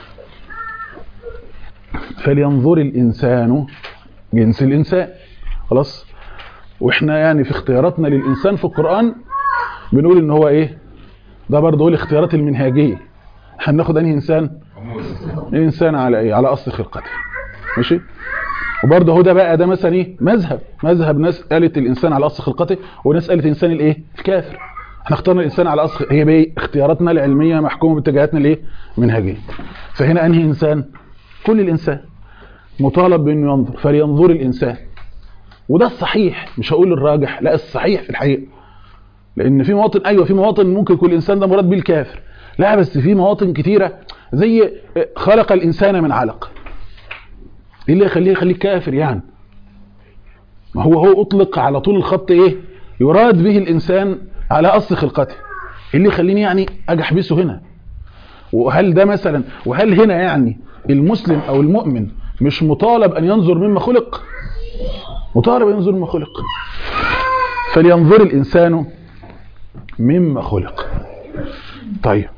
فلينظر الانسان جنس الانسان خلاص واحنا يعني في اختياراتنا للانسان في القران بنقول ان هو ايه ده برضه هو الاختيارات المنهاجيه احنا بناخد انهي انسان انسان على ايه على اصل خلقته ماشي وبرضه هو ده بقى ده مثلا ايه مذهب مذهب ناس قالت الانسان على اصل خلقته وناس قالت الانسان الايه الكافر احنا اخترنا الانسان على اصل هي بقى اختياراتنا العلميه محكومه باتجاهاتنا الايه منهجيه فهنا انهي انسان كل الانسان مطالب بانه ينظر فلينظر الانسان وده الصحيح مش هقول الراجح لا الصحيح في الحقيقه لان في مواطن ايوه في مواطن ممكن يكون الانسان ده مراد بيه الكافر لا بس في مواطن كتيره زي خلق الانسان من علق ايه اللي يخليه يخليك كافر يعني ما هو هو اطلق على طول الخط ايه يراد به الانسان على اصل خلقته ايه اللي يخليني يعني اجي احبسه هنا وهل ده مثلا وهل هنا يعني المسلم او المؤمن مش مطالب ان ينظر مما خلق مطالب ان ينظر مما خلق فلينظر الانسان مما خلق طيب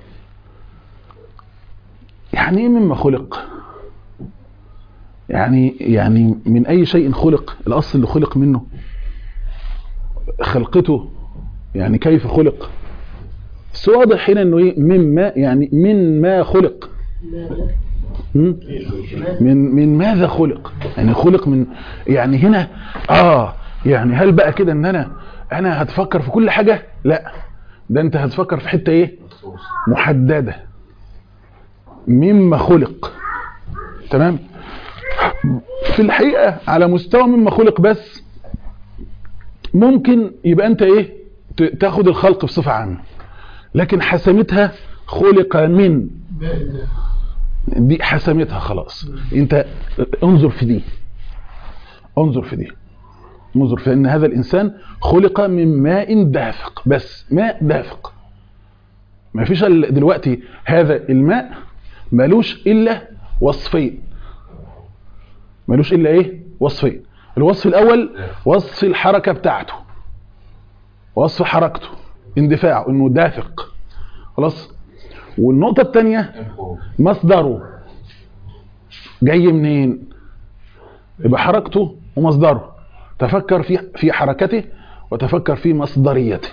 يعني ايه مما خلق يعني يعني من اي شيء خلق الاصل اللي خلق منه خلقته يعني كيف خلق بس واضح هنا انه ايه مما يعني من ما خلق م? من من ماذا خلق يعني خلق من يعني هنا اه يعني هل بقى كده ان انا انا هتفكر في كل حاجه لا ده انت هتفكر في حته ايه محدده مما خلق تمام في الحقيقه على مستوى مما خلق بس ممكن يبقى انت ايه ت- تاخد الخلق بصفه عامه لكن حسمتها خلق من دي حسمتها خلاص انت انظر في دي انظر في دي انظر في ان هذا الانسان خلق من ماء دافق بس ماء دافق ما فيش إلا دلوقتي هذا الماء ملوش الا وصفين ملوش الا ايه وصفين الوصف الاول وصف الحركه بتاعته وصف حركته اندفاعه انه دافق خلاص والنقطه الثانيه مصدره جاي منين يبقى حركته ومصدره تفكر في في حركته وتفكر في مصدريته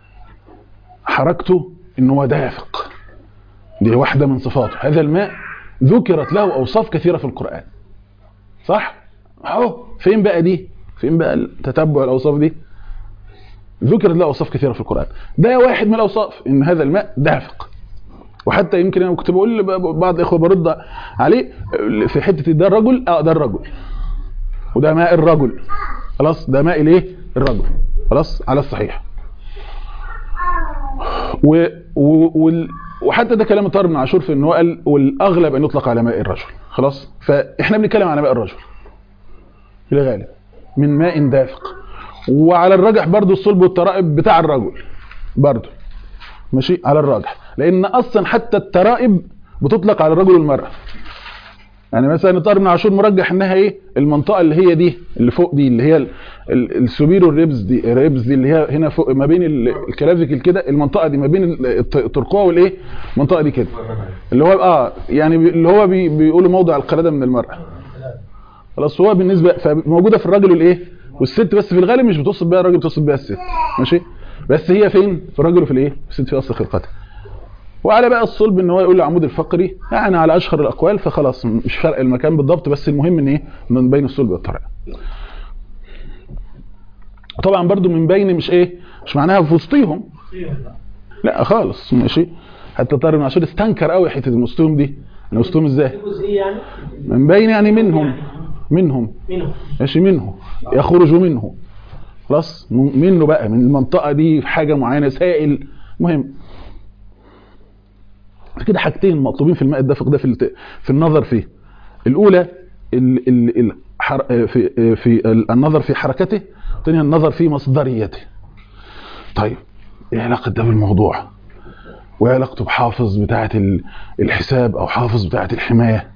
حركته انه هو دافق دي واحده من صفاته هذا الماء ذكرت له اوصاف كثيره في القران صح اهو فين بقى دي فين بقى تتبع الاوصاف دي ذكرت له اوصاف كثيره في القران ده واحد من الاوصاف ان هذا الماء دافق وحتى يمكن انا كنت بقول لبعض الاخوه برد عليه في حته ده الرجل اه ده الرجل وده ماء الرجل خلاص ده ماء الايه الرجل خلاص على الصحيح و و وال وحتى ده كلام طارق بن عاشور في ان هو قال والاغلب ان يطلق على ماء الرجل خلاص فاحنا بنتكلم على ماء الرجل في الغالب من ماء دافق وعلى الرجح برضو الصلب والترائب بتاع الرجل برضو ماشي على الراجح لان اصلا حتى الترائب بتطلق على الرجل والمراه يعني مثلا طارق بن عاشور مرجح انها ايه المنطقه اللي هي دي اللي فوق دي اللي هي ال- ال- السوبيرو الريبز دي الريبز دي اللي هي هنا فوق ما بين ال- الكلافيكل كده المنطقه دي ما بين ال- الت- الترقوه والايه المنطقه دي كده اللي هو اه يعني بي- اللي هو بي بيقولوا موضع القلاده من المراه خلاص هو بالنسبه فموجوده في الراجل والايه والست بس في الغالب مش بتوصف بيها الراجل بتوصف بيها الست ماشي بس هي فين في الراجل وفي الايه في الست في اصل خلقتها وعلى بقى الصلب ان هو يقول العمود الفقري يعني على اشهر الاقوال فخلاص مش فرق المكان بالضبط بس المهم ان ايه من بين الصلب والطريق طبعا برضو من بين مش ايه مش معناها في وسطيهم لا خالص ماشي حتى طارق بن عاشور استنكر قوي حته وسطهم دي انا وسطهم ازاي جزئية يعني من بين يعني منهم منهم منهم ماشي منه يخرج منه خلاص م- منه بقى من المنطقة دي في حاجة معينة سائل مهم كده حاجتين مطلوبين في الماء الدافق ده في الت- في النظر فيه الأولى ال ال الحر في في النظر في حركته الثانية النظر في مصدريته طيب ايه علاقة ده بالموضوع وايه علاقته بحافظ بتاعة ال- الحساب او حافظ بتاعة الحماية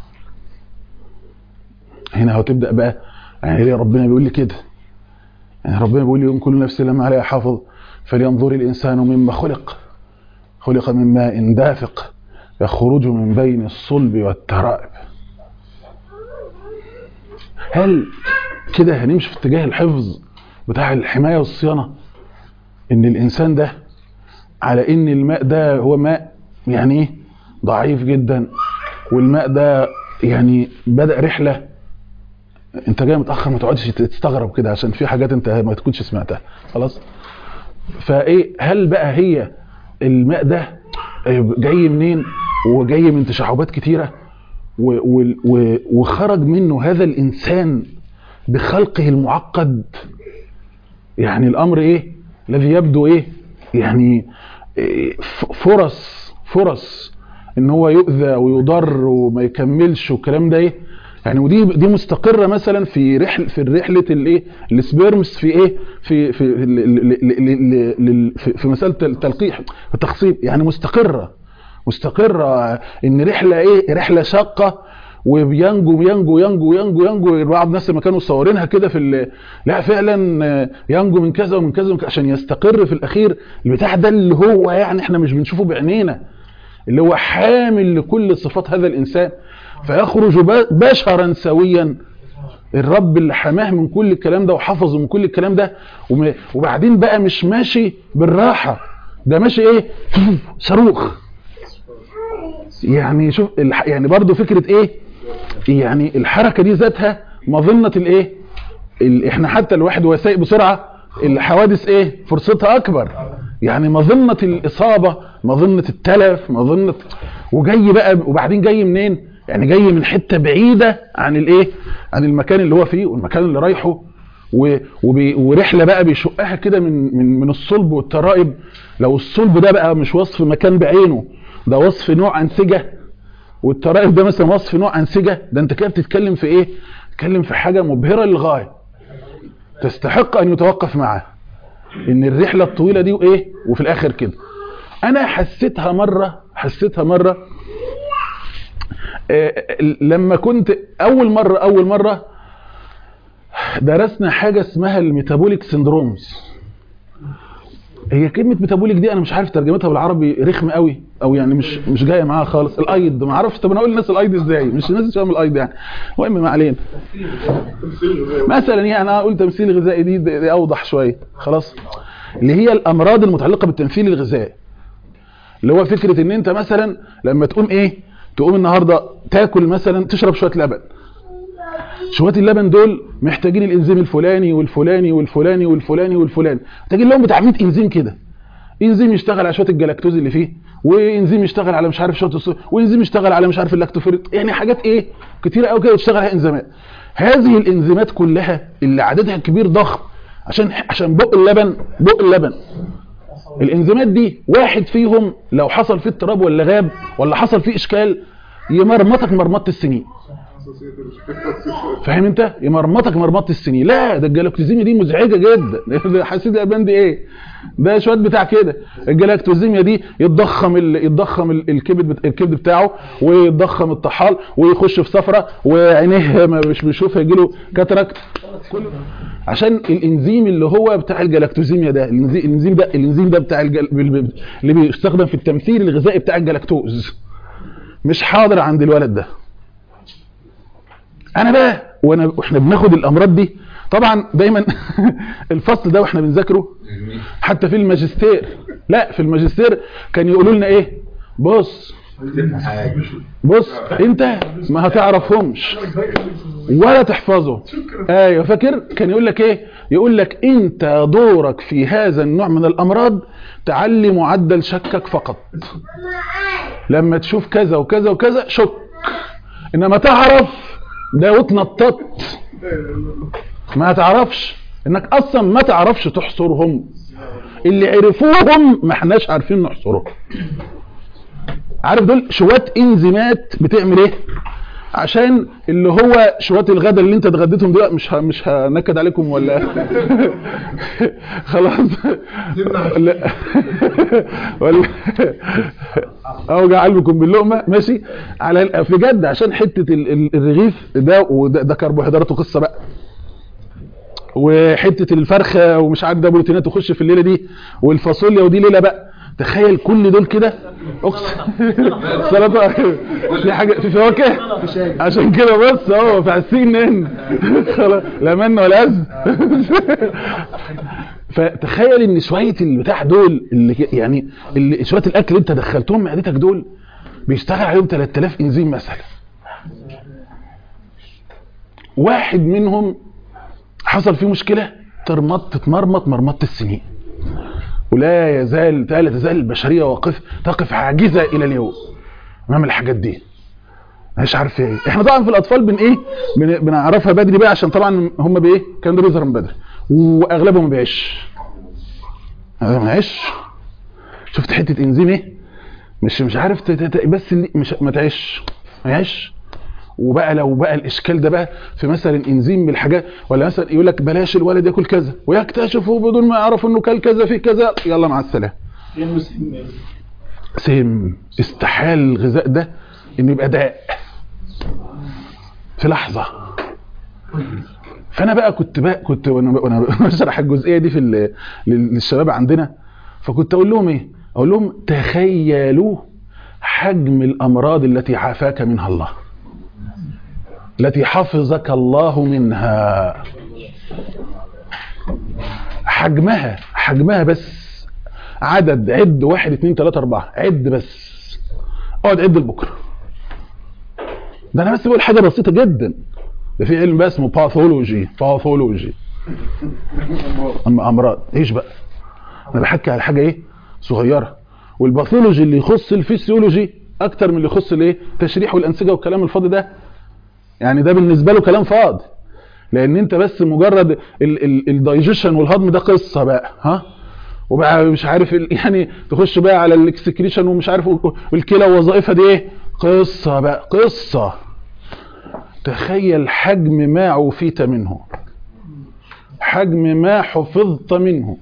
هنا هتبدا بقى يعني ليه ربنا بيقول لي كده يعني ربنا بيقول لي يوم كل نفس لما عليها حافظ فلينظر الانسان مما خلق خلق من ماء دافق يخرج من بين الصلب والترائب هل كده هنمشي في اتجاه الحفظ بتاع الحمايه والصيانه ان الانسان ده على ان الماء ده هو ماء يعني ايه ضعيف جدا والماء ده يعني بدا رحله انت جاي متاخر ما تقعدش تستغرب كده عشان في حاجات انت ما تكونش سمعتها خلاص فايه هل بقى هي الماء ده جاي منين وجاي من تشعبات كتيره و- و- و- وخرج منه هذا الانسان بخلقه المعقد يعني الامر ايه الذي يبدو ايه يعني إيه ف- فرص فرص ان هو يؤذى ويضر وما يكملش والكلام ده ايه يعني ودي دي مستقره مثلا في رحل في رحله الايه السبيرمز في ايه في في ال- ال- ال- ال- ال- في- في مساله التلقيح التخصيب يعني مستقره مستقره ان رحله ايه رحله شاقه وبينجو ينجو ينجو ينجو ينجو بعض الناس لما كانوا مصورينها كده في ال- لا فعلا آه، ينجو من كذا ومن كذا ومن كذا عشان يستقر في الاخير البتاع ده اللي هو يعني احنا مش بنشوفه بعينينا اللي هو حامل لكل صفات هذا الانسان فيخرج ب- بشرا سويا الرب اللي حماه من كل الكلام ده وحفظه من كل الكلام ده وم- وبعدين بقى مش ماشي بالراحه ده ماشي ايه صاروخ يعني شوف الح- يعني برضو فكره ايه يعني الحركه دي ذاتها مظنه الايه ال- احنا حتى الواحد وهو سايق بسرعه الحوادث ايه فرصتها اكبر يعني مظنه الاصابه مظنه التلف مظنه وجاي بقى وبعدين جاي منين يعني جاي من حته بعيده عن الايه عن المكان اللي هو فيه والمكان اللي رايحه و- وبي- ورحله بقى بيشقها كده من من من الصلب والترائب لو الصلب ده بقى مش وصف مكان بعينه ده وصف نوع انسجه والترائب ده مثلا وصف نوع انسجه ده انت كده بتتكلم في ايه بتتكلم في حاجه مبهره للغايه تستحق ان يتوقف معاه ان الرحله الطويله دي وايه وفي الاخر كده انا حسيتها مره حسيتها مره آه، لما كنت اول مره اول مره درسنا حاجه اسمها الميتابوليك سندرومز هي كلمه ميتابوليك دي انا مش عارف ترجمتها بالعربي رخم قوي او يعني مش مش جايه معاها خالص الايض ما اعرفش طب انا اقول للناس الايض ازاي مش الناس مش فاهم الايض يعني المهم ما علينا مثلا يعني انا اقول تمثيل غذائي دي, دي, دي اوضح شويه خلاص اللي هي الامراض المتعلقه بالتمثيل الغذائي اللي هو فكره ان انت مثلا لما تقوم ايه تقوم النهارده تاكل مثلا تشرب شويه لبن شويه اللبن دول محتاجين الانزيم الفلاني والفلاني والفلاني والفلاني والفلاني محتاجين لهم بتاع 100 انزيم كده انزيم يشتغل على شويه الجلاكتوز اللي فيه وانزيم يشتغل على مش عارف شويه الصو... وانزيم يشتغل على مش عارف اللاكتوفيريت يعني حاجات ايه كتيره قوي كده تشتغل عليها انزيمات هذه الانزيمات كلها اللي عددها كبير ضخم عشان عشان بق اللبن بق اللبن الانزيمات دي واحد فيهم لو حصل فيه اضطراب ولا غاب ولا حصل فيه اشكال يمرمطك مرمطه السنين فاهم انت يمرمطك مرمطه السنين لا ده الجلاكتوزيميا دي مزعجه جدا حسيت يا بند ايه ده شويه بتاع كده الجلاكتوزيميا دي يتضخم ال... يتضخم ال- الكبد بت... الكبد بتاعه ويتضخم الطحال ويخش في صفرة وعينيه ما مش بيشوف هيجي له كاتراكت كله عشان الانزيم اللي هو بتاع الجلاكتوزيميا ده الانزيم الانزيم ده الانزيم ده بتاع الجل... بال- اللي بيستخدم في التمثيل الغذائي بتاع الجلاكتوز مش حاضر عند الولد ده انا بقى وانا واحنا بناخد الامراض دي طبعا دايما الفصل ده واحنا بنذاكره حتى في الماجستير لا في الماجستير كان يقولوا لنا ايه بص بص انت ما هتعرفهمش ولا تحفظه ايوه فاكر كان يقول لك ايه يقول لك انت دورك في هذا النوع من الامراض تعلي معدل شكك فقط لما تشوف كذا وكذا وكذا شك انما تعرف ده وتنطط ما تعرفش انك اصلا ما تعرفش تحصرهم اللي عرفوهم ما احناش عارفين نحصرهم عارف دول شوات انزيمات بتعمل ايه عشان اللي هو شوات الغدا اللي انت اتغديتهم دول مش ه... مش هنكد عليكم ولا خلاص لا ولا اوجع قلبكم باللقمه ماشي على ال- بجد عشان حته ال- ال- الرغيف ده وده ده كربوهيدرات وقصه بقى وحته الفرخه ومش عارف ده بروتينات تخش في الليله دي والفاصوليا ودي ليله بقى تخيل كل دول كده اقسم سلطه في حاجه في فواكه عشان كده بص اهو في السين ان خلاص لا من ولا أز فتخيل ان شويه البتاع دول اللي ك- يعني اللي شويه الاكل اللي انت دخلتهم معدتك دول بيشتغل عليهم 3000 انزيم مثلا واحد منهم حصل فيه مشكله ترمط تتمرمط مرمطه السنين ولا يزال لا تزال البشريه واقف تقف عاجزه الى اليوم امام الحاجات دي مش عارف ايه احنا طبعا في الاطفال بن ايه بن بنعرفها بدري بقى عشان طبعا هم بايه كانوا دول بيظهروا من بدري واغلبهم ما بيعيش ما بيعيش شفت حته انزيم ايه مش مش عارف ت- ت- ت- بس اللي مش ما تعيش ما يعيش وبقى لو بقى الاشكال ده بقى في مثلا انزيم من الحاجات ولا مثلا يقول لك بلاش الولد ياكل كذا ويكتشفوا بدون ما يعرفوا انه كل كذا في كذا يلا مع السلامه سم استحال الغذاء ده انه يبقى داء في لحظه فانا بقى كنت بقى كنت وانا وانا بشرح الجزئيه دي في ال- لل- للشباب عندنا فكنت اقول لهم ايه اقول لهم تخيلوا حجم الامراض التي عافاك منها الله التي حفظك الله منها حجمها حجمها بس عدد عد واحد اتنين تلاتة اربعة عد بس اقعد عد لبكره ده انا بس بقول حاجة بسيطة جدا ده في علم بقى اسمه باثولوجي باثولوجي اما امراض ايش بقى انا بحكي على حاجة ايه صغيرة والباثولوجي اللي يخص الفسيولوجي اكتر من اللي يخص الايه تشريح والانسجه والكلام الفاضي ده يعني ده بالنسبه له كلام فاضي لان انت بس مجرد الدايجيشن والهضم ده قصه بقى ها وبقى مش عارف ال- يعني تخش بقى على الاكسكريشن ومش عارف والكلى ووظائفها دي ايه قصه بقى قصه تخيل حجم ما عوفيت منه حجم ما حفظت منه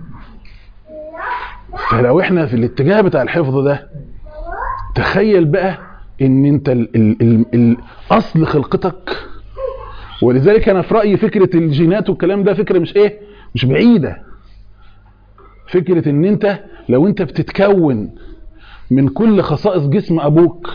فلو احنا في الاتجاه بتاع الحفظ ده تخيل بقى ان انت ال ال ال ال اصل خلقتك ولذلك انا في رايي فكره الجينات والكلام ده فكره مش ايه مش بعيده فكره ان انت لو انت بتتكون من كل خصائص جسم ابوك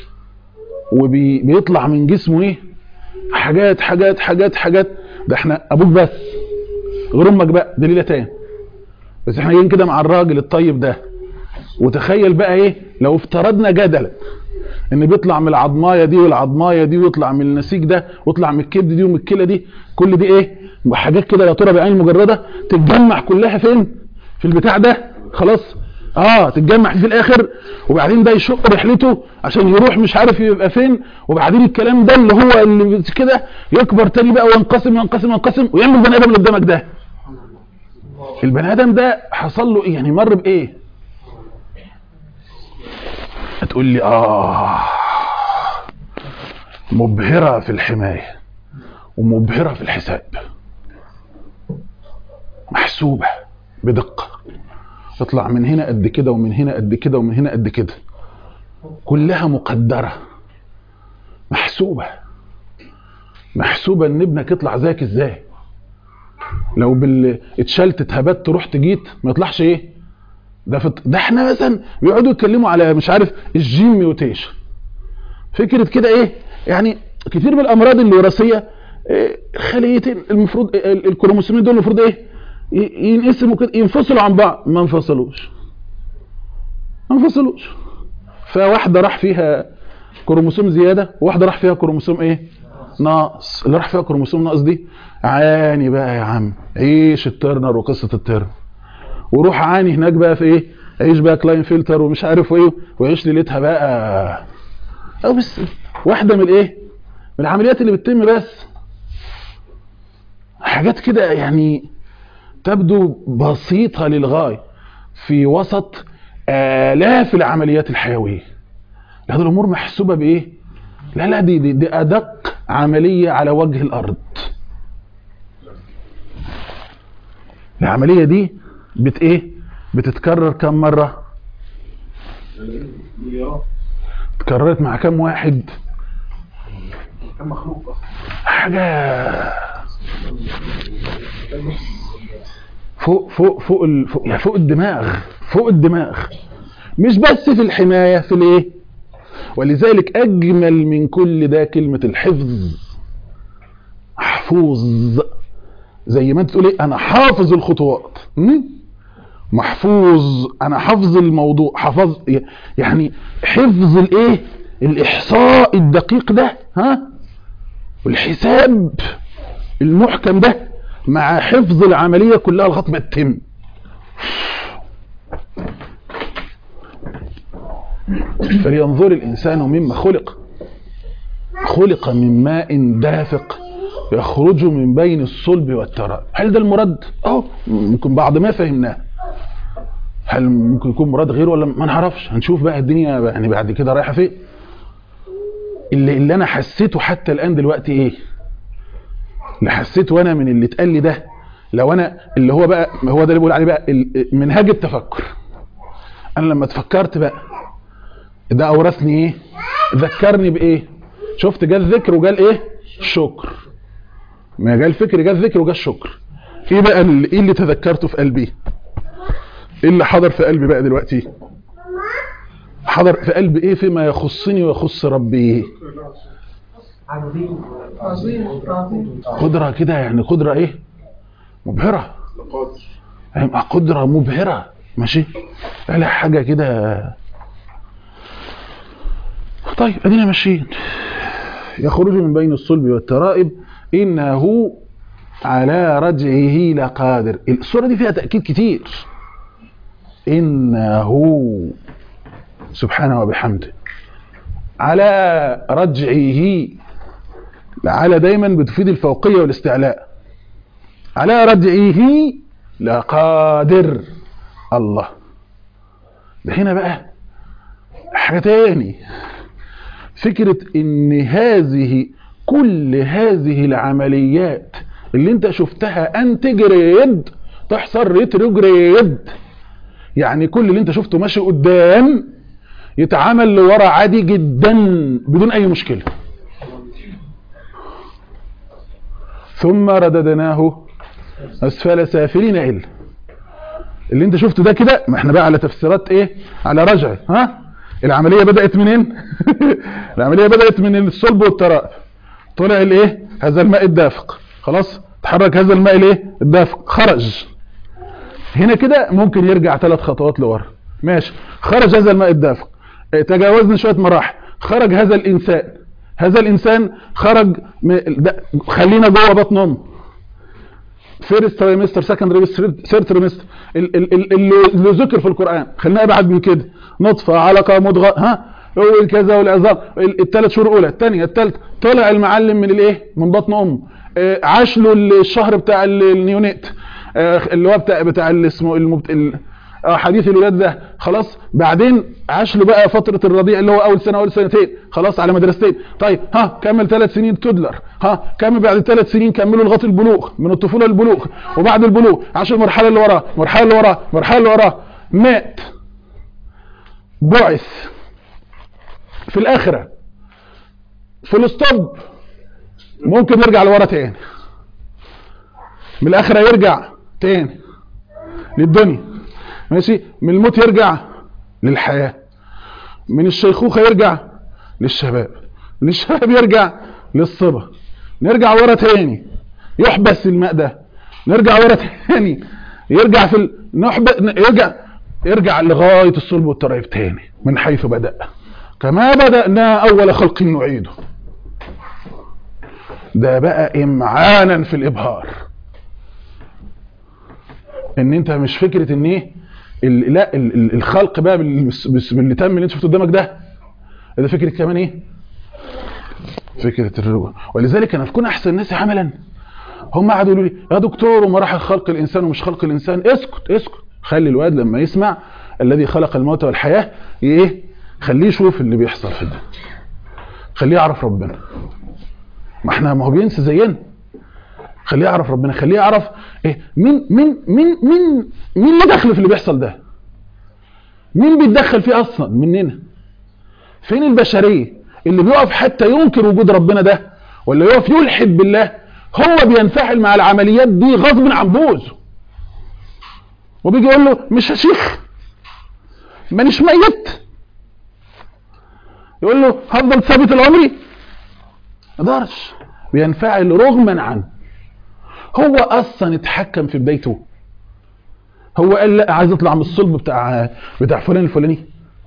وبيطلع من جسمه ايه حاجات حاجات حاجات حاجات ده احنا ابوك بس غير امك بقى دليله تاني بس احنا جايين كده مع الراجل الطيب ده وتخيل بقى ايه لو افترضنا جدلا ان بيطلع من العظمايه دي والعظمايه دي ويطلع من النسيج ده ويطلع من الكبد دي ومن الكلى دي كل دي ايه حاجات كده لا ترى بعين مجرده تتجمع كلها فين في البتاع ده خلاص اه تتجمع في الاخر وبعدين ده يشق رحلته عشان يروح مش عارف يبقى فين وبعدين الكلام ده اللي هو اللي كده يكبر تاني بقى وينقسم ينقسم ينقسم ويعمل بني ادم اللي قدامك ده البني ادم ده حصل له ايه يعني مر بايه هتقول لي اه مبهرة في الحماية ومبهرة في الحساب محسوبة بدقة تطلع من هنا قد كده ومن هنا قد كده ومن هنا قد كده كلها مقدرة محسوبة محسوبة ان ابنك يطلع زيك ازاي لو بال اتشلت اتهبت رحت جيت ما يطلعش ايه ده فت... ده احنا مثلا بيقعدوا يتكلموا على مش عارف الجين ميوتيشن فكرة كده ايه يعني كتير من الامراض الوراثية إيه خليتين المفروض إيه الكروموسومين دول المفروض ايه ي- ينقسموا كده ينفصلوا عن بعض ما انفصلوش ما انفصلوش فواحدة راح فيها كروموسوم زيادة وواحدة راح فيها كروموسوم ايه ناقص اللي راح فيها كروموسوم ناقص دي عاني بقى يا عم عيش الترنر وقصة الترن وروح عاني هناك بقى في ايه عيش بقى كلاين فلتر ومش عارف ايه وعيش ليلتها بقى او بس واحدة من الايه من العمليات اللي بتتم بس حاجات كده يعني تبدو بسيطة للغاية في وسط آلاف العمليات الحيوية هذه الأمور محسوبة بإيه؟ لا لا دي, دي, دي أدق عملية على وجه الأرض العملية دي بت إيه؟ بتتكرر كم مرة؟ اتكررت مع كم واحد؟ كم مخلوق اصلا حاجة فوق فوق فوق ال- فوق, يعني فوق الدماغ فوق الدماغ مش بس في الحماية في الايه ولذلك اجمل من كل ده كلمة الحفظ محفوظ زي ما انت تقول ايه انا حافظ الخطوات م? محفوظ انا حافظ الموضوع حفظ يعني حفظ الايه الاحصاء الدقيق ده ها والحساب المحكم ده مع حفظ العملية كلها لغايه ما تتم فلينظر الإنسان مما خلق خلق من ماء دافق يخرج من بين الصلب والتراب هل ده المراد؟ اه ممكن بعض ما فهمناه هل ممكن يكون مراد غيره ولا ما نعرفش هنشوف بقى الدنيا بقى يعني بعد كده رايحه فين اللي, اللي انا حسيته حتى الان دلوقتي ايه اللي حسيته وانا من اللي اتقال لي ده لو انا اللي هو بقى هو ده اللي بقول عليه بقى ال- منهاج التفكر انا لما تفكرت بقى ده اورثني ايه ذكرني بايه شفت جه الذكر وجال ايه الشكر ما جاء الفكر جاء الذكر وجاء الشكر ايه بقى اللي ايه اللي تذكرته في قلبي ايه اللي حضر في قلبي بقى دلوقتي حضر في قلبي ايه فيما يخصني ويخص ربي عظيم عظيم عظيم قدرة كده يعني قدرة ايه مبهرة يعني قدرة مبهرة ماشي لا حاجة كده طيب ادينا ماشيين يخرج من بين الصلب والترائب انه على رجعه لقادر الصورة دي فيها تأكيد كتير انه سبحانه وبحمده على رجعه على دايما بتفيد الفوقية والاستعلاء على رجعه لقادر الله ده هنا بقى حاجة تاني فكرة ان هذه كل هذه العمليات اللي انت شفتها انتجريد تحصل ريتروجريد يعني كل اللي انت شفته ماشي قدام يتعامل لورا عادي جدا بدون اي مشكله ثم رددناه اسفل سافلين الا اللي انت شفته ده كده ما احنا بقى على تفسيرات ايه على رجع ها العمليه بدات منين العمليه بدات من الصلب والترائب طلع الايه هذا الماء الدافق خلاص تحرك هذا الماء الايه الدافق خرج هنا كده ممكن يرجع ثلاث خطوات لورا ماشي خرج هذا الماء الدافق اه، تجاوزنا شويه مراحل خرج هذا الانسان هذا الانسان خرج م... ده خلينا جوه بطن امه فيرست تريمستر سكند ثيرد تريمستر اللي اللي ذكر في القران خلينا ابعد من كده نطفه علقه مضغه ها والكذا والعظام الثلاث شهور الاولى الثانيه الثالثه طلع المعلم من الايه من بطن امه آه، عاش له الشهر بتاع ال- النيونيت آه، اللي هو بتاع بتاع اللي اسمه المبت... ال... اه حديث الولاد ده خلاص بعدين عاش له بقى فتره الرضيع اللي هو اول سنه اول سنتين خلاص على مدرستين طيب ها كمل ثلاث سنين تدلر ها كمل بعد ثلاث سنين كملوا لغايه البلوغ من الطفوله للبلوغ وبعد البلوغ عاش المرحله اللي وراه المرحله اللي وراه المرحله اللي وراه مات بعث في الاخره فول ستوب ممكن يرجع لورا تاني من الاخره يرجع تاني للدنيا ماشي من الموت يرجع للحياه من الشيخوخه يرجع للشباب من الشباب يرجع للصبا نرجع ورا تاني يحبس الماء ده نرجع ورا تاني يرجع في ال... نحب... يرجع يرجع لغايه الصلب والتراب تاني من حيث بدا كما بدانا اول خلق نعيده ده بقى امعانا في الابهار ان انت مش فكره ان ايه ال- لا ال- ال- الخلق بقى بال- بس- باللي تم اللي انت شفته قدامك ده ده فكره كمان ايه فكره الرجوع ولذلك انا اكون احسن الناس عملا هم قعدوا يقولوا لي يا دكتور ومراحل خلق الانسان ومش خلق الانسان اسكت اسكت خلي الواد لما يسمع الذي خلق الموت والحياه ايه خليه يشوف اللي بيحصل في الدنيا خليه يعرف ربنا ما احنا ما هو بينسى زينا خليه يعرف ربنا خليه يعرف ايه مين مين مين مين مين اللي دخل في اللي بيحصل ده مين بيتدخل فيه اصلا مننا فين البشريه اللي بيقف حتى ينكر وجود ربنا ده ولا يقف يلحد بالله هو بينفعل مع العمليات دي غصب عن بوزه وبيجي يقول له مش يا شيخ مانيش ميت يقول له هفضل ثابت العمري ما يقدرش بينفعل رغما عنه هو اصلا اتحكم في بدايته هو قال لا عايز اطلع من الصلب بتاع بتاع فلان الفلاني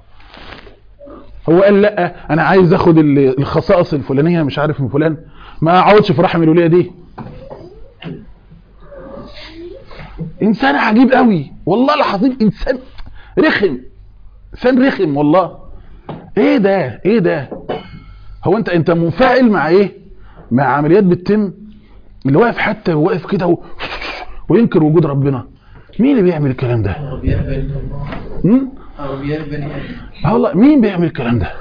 هو قال لا انا عايز اخد ال- الخصائص الفلانيه مش عارف من فلان ما اقعدش في رحم الوليه دي انسان عجيب قوي والله العظيم انسان رخم انسان رخم والله ايه ده ايه ده هو انت انت منفعل مع ايه مع عمليات بتتم اللي واقف حتى واقف كده و... وينكر وجود ربنا مين اللي بيعمل الكلام ده عربيات بني هم؟ عربيات بني آدم اه والله مين بيعمل الكلام ده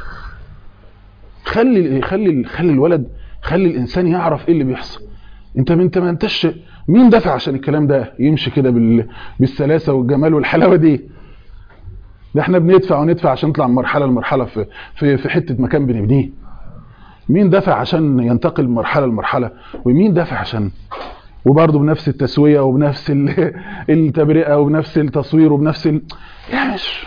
خلي خلي خلي الولد خلي الانسان يعرف ايه اللي بيحصل انت انت ما انتش مين دافع عشان الكلام ده يمشي كده بال... بالسلاسه والجمال والحلاوه دي ده احنا بندفع وندفع عشان نطلع من مرحله لمرحله في في في حته مكان بنبنيه مين دافع عشان ينتقل من مرحله لمرحله ومين دافع عشان وبرضه بنفس التسويه وبنفس ال- التبرئه وبنفس التصوير وبنفس ال... يعني مش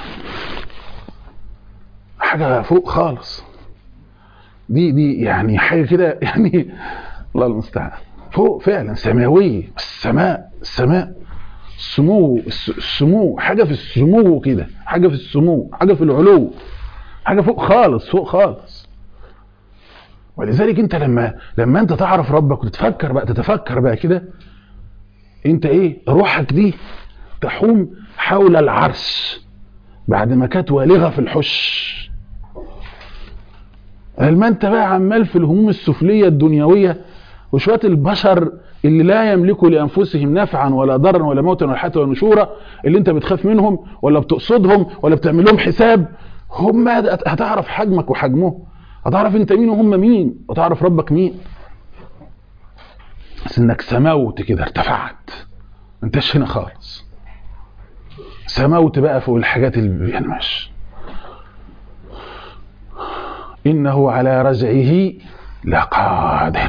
حاجه فوق خالص دي دي يعني حاجه كده يعني الله المستعان فوق فعلا سماويه السماء السماء السمو الس- السمو حاجه في السمو كده حاجه في السمو حاجه في العلو حاجه فوق خالص فوق خالص ولذلك انت لما لما انت تعرف ربك وتتفكر بقى تتفكر بقى كده انت ايه روحك دي تحوم حول العرش بعد ما كانت والغه في الحش هل ما انت بقى عمال في الهموم السفليه الدنيويه وشويه البشر اللي لا يملكوا لانفسهم نفعا ولا ضرا ولا موتا ولا حياه ولا نشورا اللي انت بتخاف منهم ولا بتقصدهم ولا بتعمل لهم حساب هم هتعرف حجمك وحجمهم هتعرف انت مين وهم مين وتعرف ربك مين بس انك سموت كده ارتفعت ما انتش هنا خالص سموت بقى فوق الحاجات اللي يعني ماشي انه على رجعه لقادر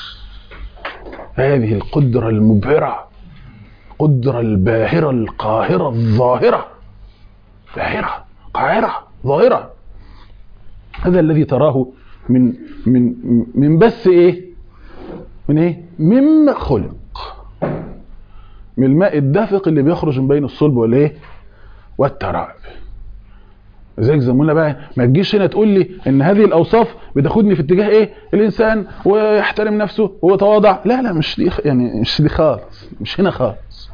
هذه القدرة المبهرة قدرة الباهرة القاهرة الظاهرة باهرة قاهرة ظاهرة هذا الذي تراه من من من بس ايه من ايه مما خلق من الماء الدافق اللي بيخرج من بين الصلب والايه والتراب زيك زمونا بقى ما تجيش هنا تقول لي ان هذه الاوصاف بتاخدني في اتجاه ايه الانسان ويحترم نفسه ويتواضع لا لا مش دي يعني مش دي خالص مش هنا خالص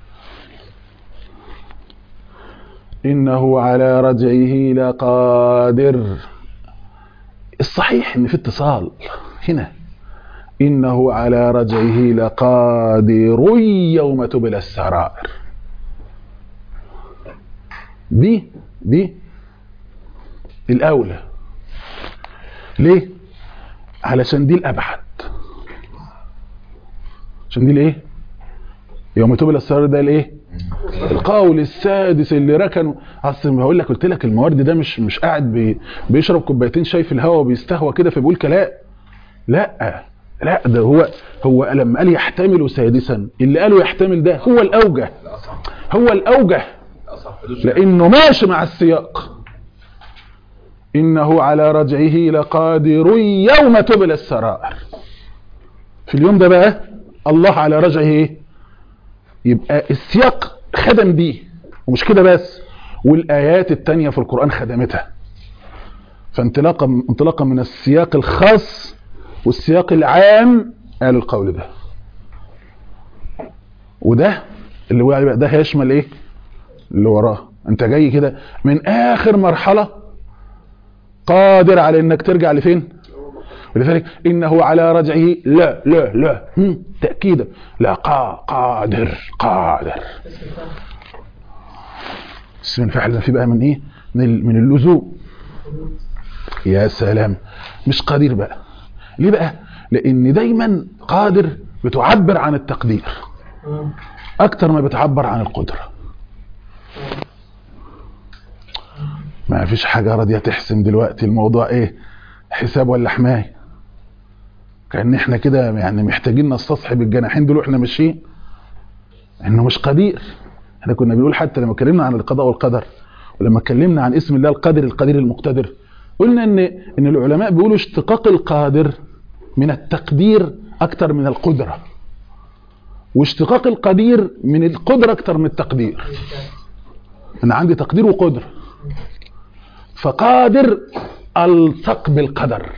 انه على رجعه لقادر الصحيح ان في اتصال هنا انه على رجعه لقادر يوم تبلى السرائر دي دي الاولى ليه علشان دي الابعد عشان دي الايه يوم تبلى السرار ده الايه القول السادس اللي ركنوا اصل بقول لك قلت لك الموارد ده مش مش قاعد بي بيشرب كوبايتين شاي في الهواء وبيستهوى كده فبيقول كلام لا لا ده هو هو لما قال يحتمل سادسا اللي قالوا يحتمل ده هو الاوجه هو الاوجه لانه ماشي مع السياق انه على رجعه لقادر يوم تبلى السرائر في اليوم ده بقى الله على رجعه ايه يبقى السياق خدم دي ومش كده بس والايات التانية في القرآن خدمتها فانطلاقا انطلاقا من السياق الخاص والسياق العام قال القول ده وده اللي هو بقى ده هيشمل ايه اللي وراه انت جاي كده من اخر مرحلة قادر على انك ترجع لفين ولذلك انه على رجعه لا لا لا هم، تأكيدا لا قا قادر قادر اسم الفعل ده في بقى من ايه من, ال- من اللزوم يا سلام مش قدير بقى ليه بقى لان دايما قادر بتعبر عن التقدير اكتر ما بتعبر عن القدرة ما فيش حاجة راضية تحسم دلوقتي الموضوع ايه حساب ولا حماية كأن احنا كده يعني محتاجين نستصحب الجناحين دول واحنا ماشيين انه مش قدير احنا كنا بنقول حتى لما اتكلمنا عن القضاء والقدر ولما اتكلمنا عن اسم الله القادر القدير المقتدر قلنا ان ان العلماء بيقولوا اشتقاق القادر من التقدير اكتر من القدرة واشتقاق القدير من القدرة اكتر من التقدير انا عندي تقدير وقدرة فقادر الصق بالقدر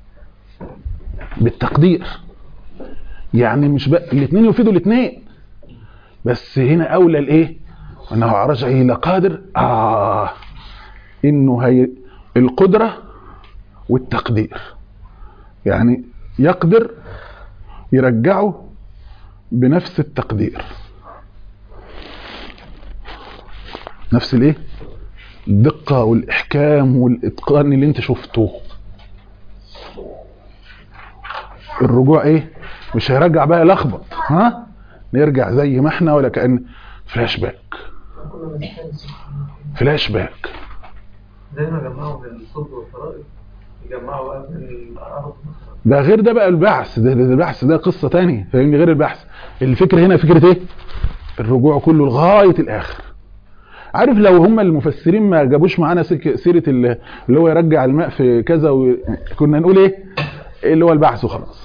بالتقدير يعني مش بقى الاثنين يفيدوا الاثنين بس هنا اولى الايه انه على رجعه لقادر اه انه هي القدرة والتقدير يعني يقدر يرجعه بنفس التقدير نفس الايه الدقة والاحكام والاتقان اللي انت شفته الرجوع ايه مش هيرجع بقى لخبط ها نرجع زي ما احنا ولا كأن فلاش باك فلاش باك زي ما جمعوا بين الصلب والفرائض يجمعوا بقى بين الأرض ده غير ده بقى البحث ده, ده البحث ده قصة تانية فاهمني غير البحث الفكرة هنا فكرة ايه الرجوع كله لغاية الاخر عارف لو هم المفسرين ما جابوش معانا سك- سيرة ال- اللي هو يرجع الماء في كذا و... كنا نقول ايه اللي هو البحث وخلاص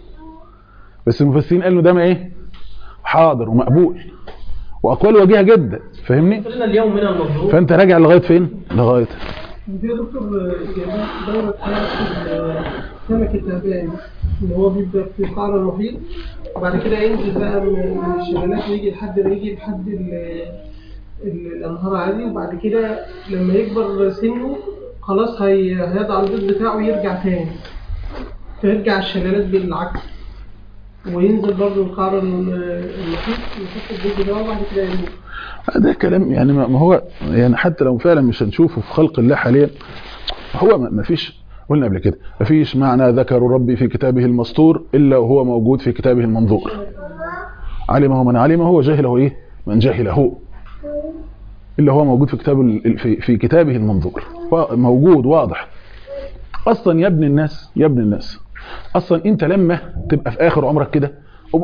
بس المفسرين قالوا ده ما ايه حاضر ومقبول واقوال وجيهة جدا فاهمني قلنا اليوم من المظلوم فانت راجع لغاية فين لغاية دي يا دكتور جايبين دورة حياة سمك التعبان اللي هو بيبدأ في قعر المحيط وبعد كده ينزل بقى من من الشلالات ويجي لحد ما يجي لحد ال- ال- الأنهار عادي وبعد كده لما يكبر سنه خلاص هي هيضع البيض بتاعه ويرجع تاني فيرجع الشلالات بالعكس وينزل برضه لقعر المحيط يحط البيض بتاعه وبعد كده يموت ده كلام يعني ما ما هو يعني حتى لو فعلا مش هنشوفه في خلق الله حاليا هو ما ما فيش قلنا قبل كده ما فيش معنى ذكر ربي في كتابه المسطور الا وهو موجود في كتابه المنظور علمه من علمه وجهله ايه من جهله الا هو موجود في كتاب ال- في, في كتابه المنظور وا- موجود واضح اصلا يا ابن الناس يا ابن الناس اصلا انت لما تبقى في اخر عمرك كده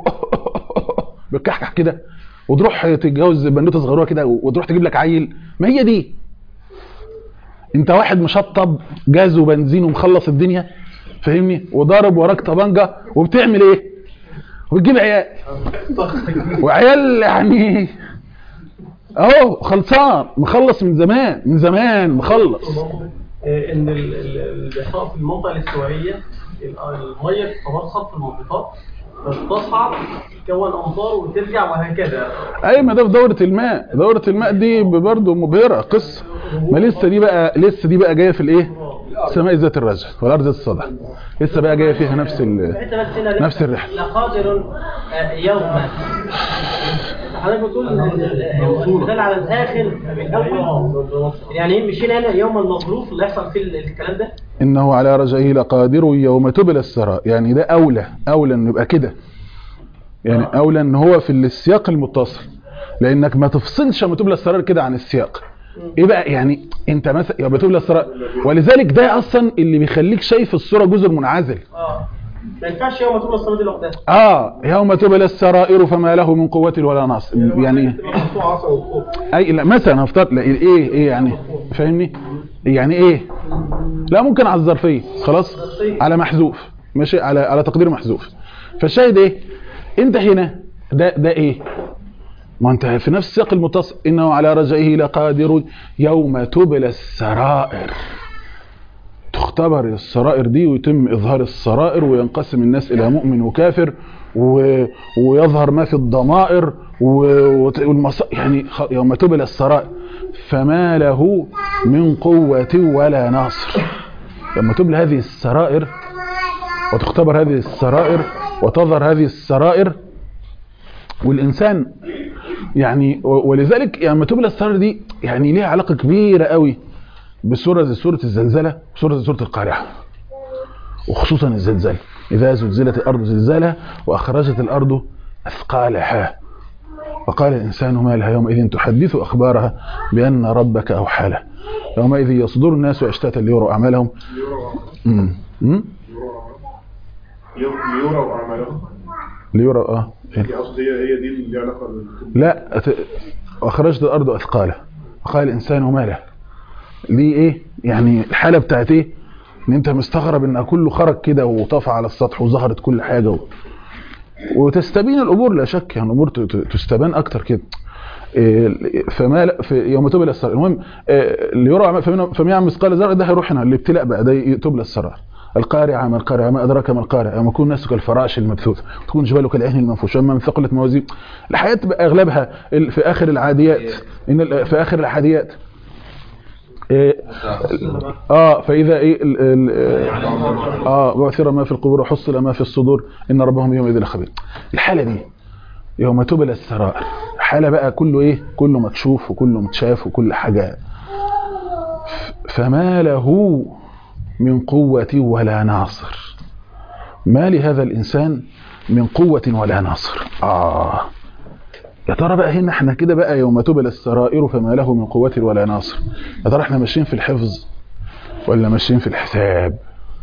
بتكحكح كده وتروح تتجوز بنوته صغيره كده وتروح تجيب لك عيل ما هي دي انت واحد مشطب جاز وبنزين ومخلص الدنيا فاهمني وضارب وراك طبنجه وبتعمل ايه وبتجيب عيال وعيال يعني اهو خلصان مخلص من زمان من زمان مخلص آه، ان ال- ال- اللي بيحصل في المنطقه الاستوائيه ال- الميه تتبخر في المنطقه فتصعد تكون امطار وترجع وهكذا اي ما ده في دوره الماء دوره الماء دي برضه مبهره قصه ما لسه دي بقى لسه دي بقى جايه في الايه السماء ذات الرجع والارض ذات الصدع لسه بقى جايه فيها نفس ال... حته بس هنا نفس الرحلة. لقادر آه، يوما حضرتك بتقول ان المثال على الاخر بالاول يعني ايه مشينا هنا يوم المظروف اللي يحصل فيه الكلام ده انه على رجعه لقادر يوم تبلى السراء يعني ده اولى اولى انه يبقى كده يعني اولى ان هو في السياق المتصل لانك ما تفصلش لما تبلى السرار كده عن السياق ايه بقى يعني انت مثلا يوم تبلى السرار ولذلك ده اصلا اللي بيخليك شايف الصوره جزء منعزل اه ما ينفعش يوم تقول الصلاه دي لوحدها اه يوم تبلى السرائر فما له من قوه ولا ناصر يعني تبقى مقطوعة عصا وفوق اي لا مثلا هفترض لا ايه ايه يعني فاهمني يعني ايه لا ممكن على الظرفيه خلاص على محذوف ماشي على على تقدير محذوف فالشاهد ايه انت هنا ده ده ايه ما انت في نفس السياق المتصل انه على رجعه لقادر يوم تبلى السرائر تختبر السرائر دي ويتم اظهار السرائر وينقسم الناس الى مؤمن وكافر و... ويظهر ما في الضمائر و... وت- والمص... يعني خ... يوم تبلى السرائر فما له من قوة ولا ناصر لما تبلى هذه السرائر وتختبر هذه السرائر وتظهر هذه السرائر والإنسان يعني و- ولذلك يعني لما تبلى السرائر دي يعني ليها علاقة كبيرة قوي بسورة زي سورة الزلزلة وسورة زي سورة القارعة وخصوصا الزلزال إذا زلزلت الأرض زلزالها وأخرجت الأرض أثقالها وقال الإنسان ما لها يومئذ تحدث أخبارها بأن ربك أوحى لها يومئذ يصدر الناس أشتاتا ليروا أعمالهم مم. مم. ليروا اعمالهم ليروا اه هي قصدي هي هي دي اللي علاقه بال- لا أت- واخرجت الارض اثقالها وقال الانسان ما له دي ايه يعني الحاله بتاعت ايه ان انت مستغرب ان كله خرج كده وطفى على السطح وظهرت كل حاجه و... وتستبين الامور لا شك يعني الامور ت- ت- تستبان اكتر كده إيه، فما لا- في يوم تبلى السرائر المهم إيه، اللي يرى فمن فمن يعمل مثقال ذره ده هيروح هنا الابتلاء بقى ده تبلى السرائر القارعة ما القارعة ما أدراك ما القارعة يوم يكون الناس كالفراش المبثوث تكون جباله كالعهن المنفوش أما من ثقلت موازين الحياة تبقى أغلبها ال- في آخر العاديات إن ال- في آخر العاديات إيه، اه فاذا ايه ال ال اه بعثر ما في القبور وحصل ما في الصدور ان ربهم يومئذ لخبير الحاله دي يوم تبلى السرائر حاله بقى كله ايه كله مكشوف وكله متشاف وكل حاجه ف- فما له من قوة ولا ناصر ما لهذا الإنسان من قوة ولا ناصر آه يا ترى بقى هنا احنا كده بقى يوم تبلى السرائر فما له من قوة ولا ناصر يا ترى احنا ماشيين في الحفظ ولا ماشيين في الحساب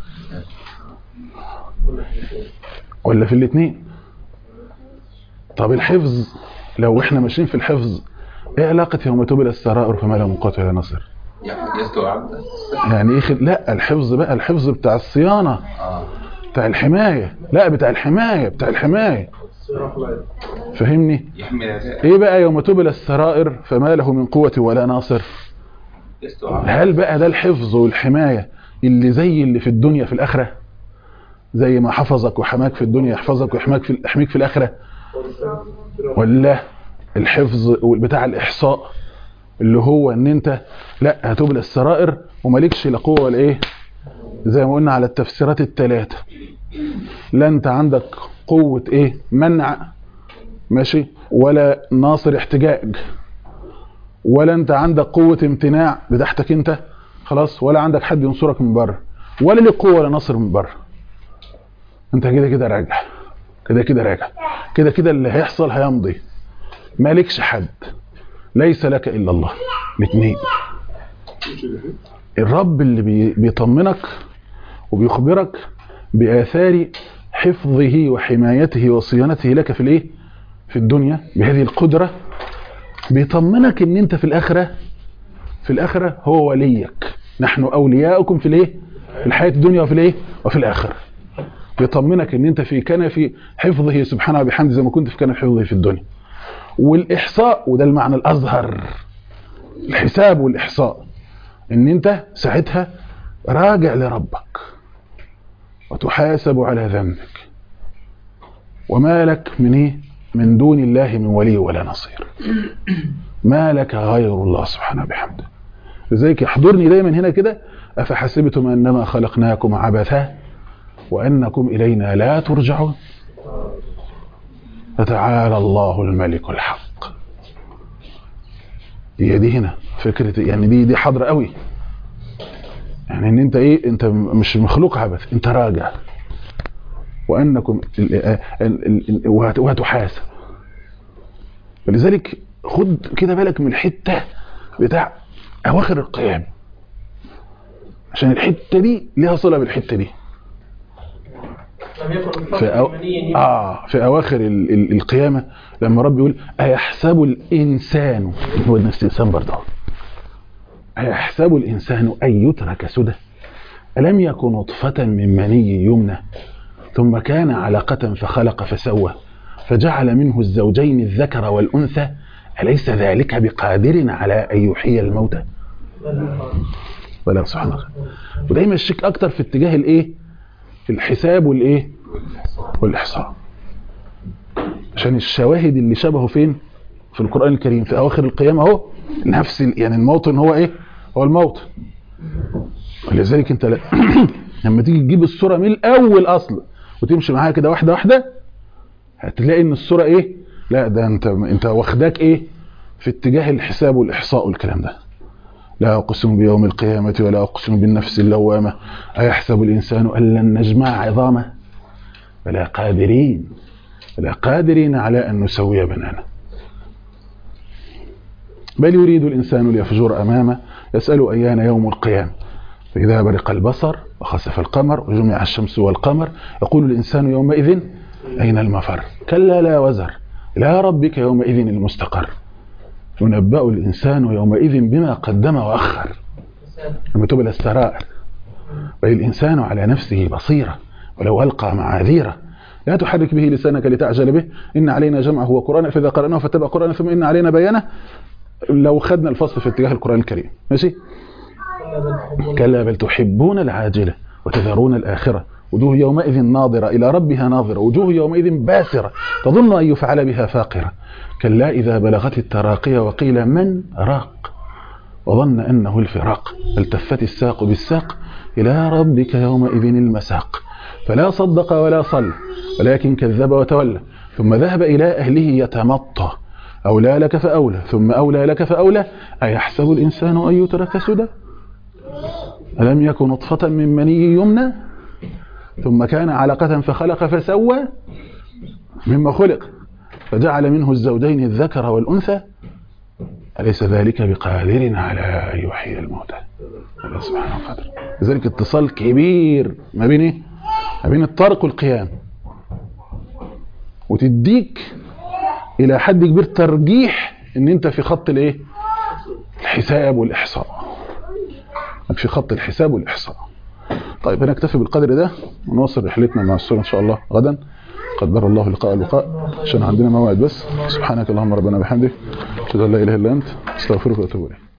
ولا في الاثنين طب الحفظ لو احنا ماشيين في الحفظ ايه علاقة يوم تبلى السرائر فما له من قوة ولا ناصر يستوعب يعني ايه خل... لا الحفظ بقى الحفظ بتاع الصيانة اه بتاع الحماية لا بتاع الحماية بتاع الحماية فهمني يحمي الأداء ايه بقى يوم تبلى السرائر فما له من قوة ولا ناصر يستوعب هل بقى ده الحفظ والحماية اللي زي اللي في الدنيا في الآخرة زي ما حفظك وحماك في الدنيا يحفظك ويحماك في يحميك في الآخرة ولا الحفظ بتاع الإحصاء اللي هو ان انت لا هتبلى السرائر ومالكش لا قوة ولا ايه زي ما قلنا على التفسيرات الثلاثة لا انت عندك قوة ايه منع ماشي ولا ناصر احتجاج ولا انت عندك قوة امتناع بتاعتك انت خلاص ولا عندك حد ينصرك من بره ولا ليك قوة ولا نصر من بره انت كده كده راجع كده كده راجع كده كده اللي هيحصل هيمضي مالكش حد ليس لك الا الله الاثنين الرب اللي بي- بيطمنك وبيخبرك بآثار حفظه وحمايته وصيانته لك في الايه في الدنيا بهذه القدرة بيطمنك ان انت في الاخرة في الاخرة هو وليك نحن اولياؤكم في الايه في الحياة الدنيا وفي الايه وفي الاخرة بيطمنك ان انت في كنف حفظه سبحانه وبحمده زي ما كنت في كنف حفظه في الدنيا والاحصاء وده المعنى الاظهر الحساب والاحصاء ان انت ساعتها راجع لربك وتحاسب على ذنبك وما لك من ايه من دون الله من ولي ولا نصير ما لك غير الله سبحانه بحمده لذلك يحضرني دايما هنا كده أفحسبتم أنما خلقناكم عبثا وأنكم إلينا لا ترجعون فتعالى الله الملك الحق هي دي هنا فكرة يعني دي دي حاضرة قوي يعني ان انت ايه انت مش مخلوق عبث انت راجع وانكم ال- ال- ال- ال- وهت- وهتحاسب فلذلك خد كده بالك من الحته بتاع اواخر القيام عشان الحته دي ليها صله بالحته دي لم يكن في الفضل أو... المني اه في اواخر ال... ال... القيامه لما رب يقول ايحسب الانسان هو نفس الانسان برضه ايحسب الانسان ان يترك سدى الم يكن نطفه من مني يمنى ثم كان علقه فخلق فسوى فجعل منه الزوجين الذكر والانثى اليس ذلك بقادر على ان يحيي الموتى ولا سبحان الله ودايما الشك اكتر في اتجاه الايه الحساب والايه والاحصاء عشان الشواهد اللي شبهه فين في القران الكريم في اواخر القيامه اهو نفس ال- يعني الموطن هو ايه هو الموطن ولذلك انت ل- لما تيجي تجيب الصوره من الاول اصلا وتمشي معاها كده واحده واحده هتلاقي ان الصوره ايه لا ده انت انت واخداك ايه في اتجاه الحساب والاحصاء والكلام ده لا أقسم بيوم القيامة ولا أقسم بالنفس اللوامة أيحسب الإنسان أن لن نجمع عظامه بلا قادرين بلا قادرين على أن نسوي بنانه بل يريد الإنسان ليفجر أمامه يسأل أيان يوم القيامة فإذا برق البصر وخسف القمر وجمع الشمس والقمر يقول الإنسان يومئذ أين المفر كلا لا وزر إلى ربك يومئذ المستقر ينبأ الإنسان يومئذ بما قدم وأخر لما تبلى السرائر بل الإنسان على نفسه بصيرة ولو ألقى معاذيره لا تحرك به لسانك لتعجل به إن علينا جمعه وقرآنه فإذا قرأناه فاتبع قرآنه ثم إن علينا بيانه لو خدنا الفصل في اتجاه القرآن الكريم ماشي كلا بل تحبون العاجلة وتذرون الآخرة وجوه يومئذ ناظرة إلى ربها ناظرة وجوه يومئذ باسرة تظن أن يفعل بها فاقرة كلا إذا بلغت التراقي وقيل من راق وظن أنه الفراق التفت الساق بالساق إلى ربك يومئذ المساق فلا صدق ولا صلى ولكن كذب وتولى ثم ذهب إلى أهله يتمطى أولى لك فأولى ثم أولى لك فأولى أيحسب الإنسان أن يترك سدى ألم يكن نطفة من مني يمنى ثم كان علقة فخلق فسوى مما خلق فجعل منه الزوجين الذكر والأنثى أليس ذلك بقادر على أن يحيي الموتى الله سبحانه وتعالى لذلك اتصال كبير ما بين ايه؟ ما بين الطارق والقيام وتديك الى حد كبير ترجيح ان انت في خط الايه الحساب والاحصاء انك في خط الحساب والاحصاء طيب هنكتفي بالقدر ده ونواصل رحلتنا مع السورة ان شاء الله غدا قدر الله لقاء اللقاء عشان عندنا موعد بس سبحانك اللهم ربنا بحمدك اشهد ان لا اله الا انت استغفرك واتوب اليك